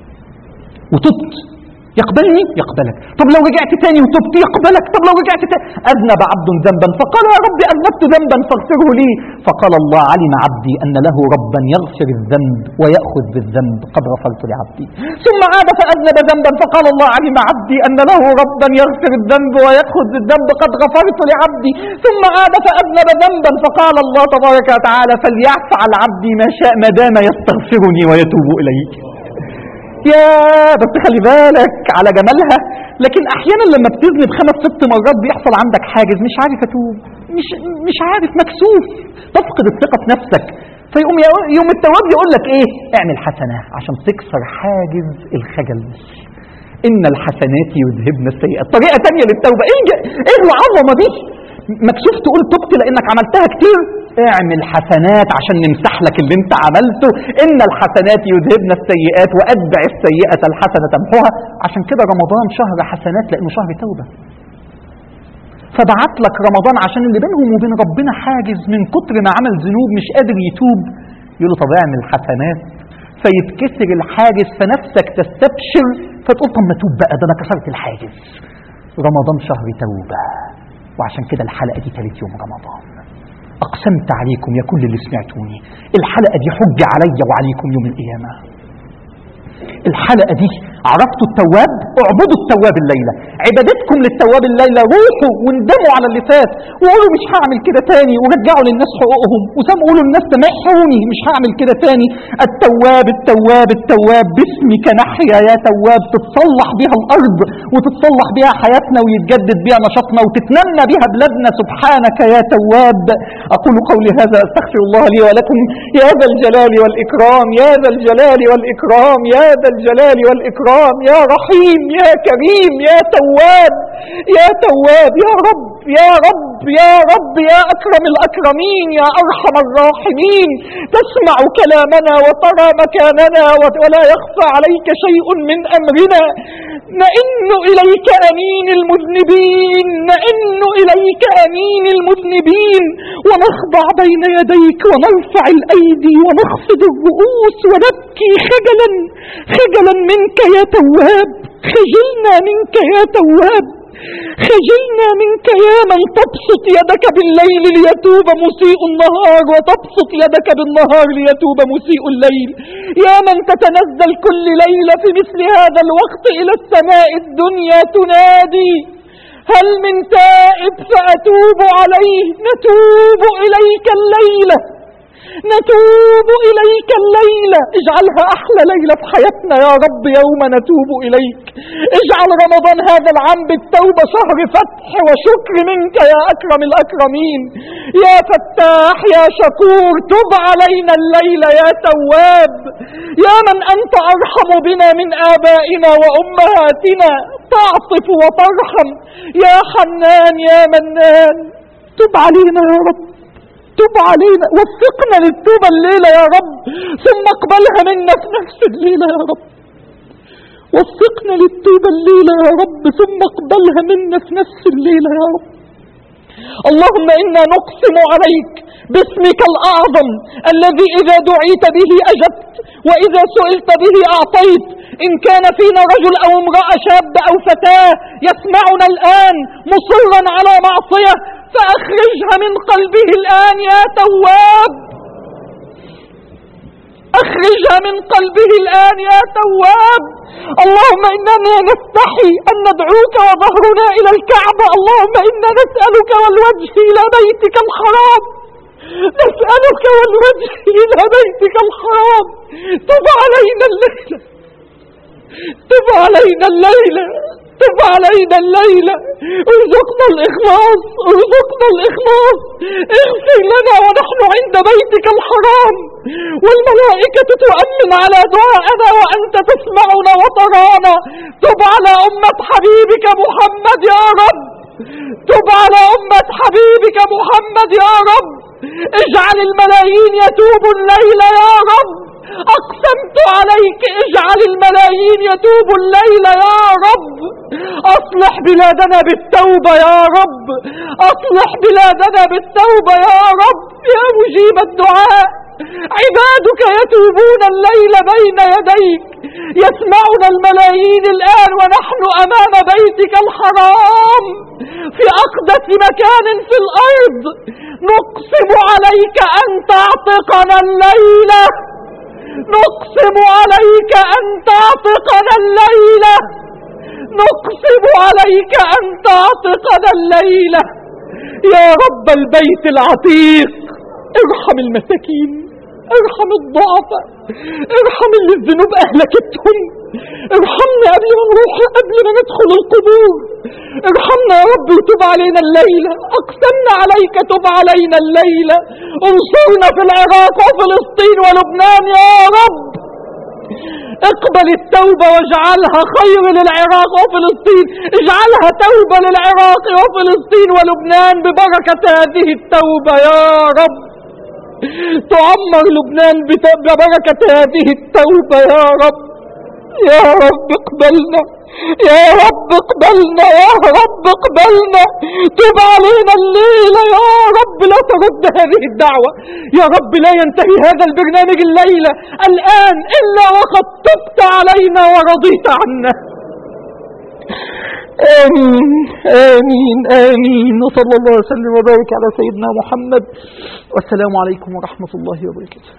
وتبت يقبلني يقبلك طب لو رجعت تاني وتبت يقبلك طب لو رجعت تاني أذنب عبد ذنبا فقال يا ربي أذنبت ذنبا فاغفره لي فقال الله علم عبدي أن له ربا يغفر الذنب ويأخذ بالذنب قد غفرت لعبدي ثم عاد فأذنب ذنبا فقال الله علم عبدي أن له ربا يغفر الذنب ويأخذ بالذنب قد غفرت لعبدي ثم عاد فأذنب ذنبا فقال الله تبارك وتعالى فليفعل عبدي ما شاء ما دام يستغفرني ويتوب إلي يا بس خلي بالك على جمالها لكن احيانا لما بتذنب خمس ست مرات بيحصل عندك حاجز مش عارف اتوب مش مش عارف مكسوف تفقد الثقه في نفسك فيقوم يوم التواب يقول لك ايه اعمل حسنه عشان تكسر حاجز الخجل ان الحسنات يذهبن السيئات طريقه تانية للتوبه ايه ج- ايه العظمه دي مكسوف تقول تبت لانك عملتها كتير اعمل حسنات عشان نمسح لك اللي انت عملته ان الحسنات يذهبن السيئات واتبع السيئه الحسنه تمحوها عشان كده رمضان شهر حسنات لانه شهر توبه فبعت لك رمضان عشان اللي بينهم وبين ربنا حاجز من كتر ما عمل ذنوب مش قادر يتوب يقول له طب اعمل حسنات فيتكسر الحاجز فنفسك تستبشر فتقول طب ما توب بقى ده انا كسرت الحاجز رمضان شهر توبه وعشان كده الحلقه دي ثالث يوم رمضان اقسمت عليكم يا كل اللي سمعتوني الحلقه دي حجه عليا وعليكم يوم القيامه الحلقه دي عرفتوا التواب اعبدوا التواب الليله عبادتكم للتواب الليله روحوا واندموا على اللي فات وقولوا مش هعمل كده تاني ورجعوا للناس حقوقهم وسام قولوا للناس سامحوني مش هعمل كده تاني التواب التواب التواب باسمك نحيا يا تواب تتصلح بها الارض وتتصلح بها حياتنا ويتجدد بها نشاطنا وتتنمى بها بلادنا سبحانك يا تواب اقول قولي هذا استغفر الله لي ولكم يا ذا الجلال والاكرام يا ذا الجلال والاكرام يا ذا الجلال والاكرام يا رحيم يا كريم يا تواب يا تواب يا رب يا رب يا رب يا اكرم الاكرمين يا ارحم الراحمين تسمع كلامنا وترى مكاننا ولا يخفى عليك شيء من امرنا نئن اليك امين المذنبين نئن اليك امين المذنبين ونخضع بين يديك ونرفع الايدي ونخفض الرؤوس ونبكي خجلا خجلا منك يا تواب خجلنا منك يا تواب خجلنا منك يا من تبسط يدك بالليل ليتوب مسيء النهار وتبسط يدك بالنهار ليتوب مسيء الليل يا من تتنزل كل ليلة في مثل هذا الوقت إلى السماء الدنيا تنادي هل من تائب فأتوب عليه نتوب إليك الليلة نتوب إليك الليلة اجعلها أحلى ليلة في حياتنا يا رب يوم نتوب إليك اجعل رمضان هذا العام بالتوبة شهر فتح وشكر منك يا أكرم الأكرمين يا فتاح يا شكور تب علينا الليلة يا تواب يا من أنت أرحم بنا من آبائنا وأمهاتنا تعطف وترحم يا حنان يا منان تب علينا يا رب تب علينا وفقنا للتوبة الليلة يا رب ثم اقبلها منا في نفس الليلة يا رب وفقنا للتوبة الليلة يا رب ثم اقبلها منا في نفس الليلة يا رب اللهم إنا نقسم عليك باسمك الأعظم الذي إذا دعيت به أجبت وإذا سئلت به أعطيت إن كان فينا رجل أو امرأة شاب أو فتاة يسمعنا الآن مصرا على معصية فأخرجها من قلبه الآن يا تواب أخرجها من قلبه الآن يا تواب اللهم إننا نستحي أن ندعوك وظهرنا إلى الكعبة اللهم إنا نسألك والوجه إلى بيتك الحرام نسألك والوجه إلى بيتك الحرام تب علينا الليلة تب علينا الليلة تب علينا الليلة ارزقنا الإخلاص ارزقنا الإخلاص اغفر لنا ونحن عند بيتك الحرام والملائكة تؤمن على دعائنا وأنت تسمعنا وترانا تب على أمة حبيبك محمد يا رب تب على أمة حبيبك محمد يا رب اجعل الملايين يتوب الليل يا رب أقسمت عليك اجعل الملايين يتوب الليل يا رب أصلح بلادنا بالتوبة يا رب أصلح بلادنا بالتوبة يا رب يا مجيب الدعاء عبادك يتوبون الليل بين يديك يسمعنا الملايين الآن ونحن أمام بيتك الحرام في أقدس مكان في الأرض نقسم عليك أن تعتقنا الليلة نقسم عليك أن تعتقنا الليلة نقسم عليك أن تعتقنا الليلة يا رب البيت العتيق ارحم المساكين ارحم الضعفاء ارحم اللي الذنوب اهلكتهم ارحمنا قبل ما نروح قبل ما ندخل القبور ارحمنا يا رب وتب علينا الليلة اقسمنا عليك تب علينا الليلة انصرنا في العراق وفلسطين ولبنان يا رب اقبل التوبة واجعلها خير للعراق وفلسطين اجعلها توبة للعراق وفلسطين ولبنان ببركة هذه التوبة يا رب تعمر لبنان بت- ببركة هذه التوبة يا رب يا رب اقبلنا يا رب اقبلنا يا رب اقبلنا تب علينا الليلة يا رب لا ترد هذه الدعوة يا رب لا ينتهي هذا البرنامج الليلة الآن إلا وقد تبت علينا ورضيت عنا آمين آمين آمين وصلى الله وسلم وبارك على سيدنا محمد والسلام عليكم ورحمة الله وبركاته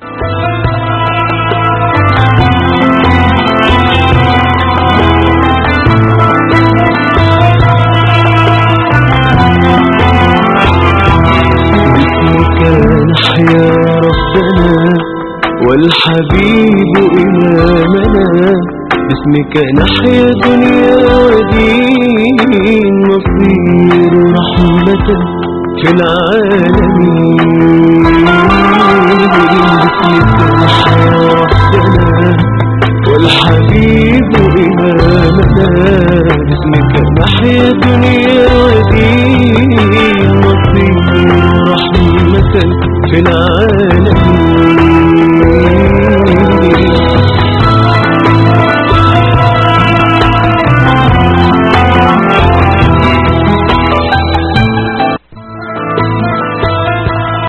باسمك نحيا ربنا والحبيب إمامنا باسمك نحيا دنيا ودين نصير رحمة في العالمين باسمك نحيا ربنا والحبيب إمامنا باسمك نحيا دنيا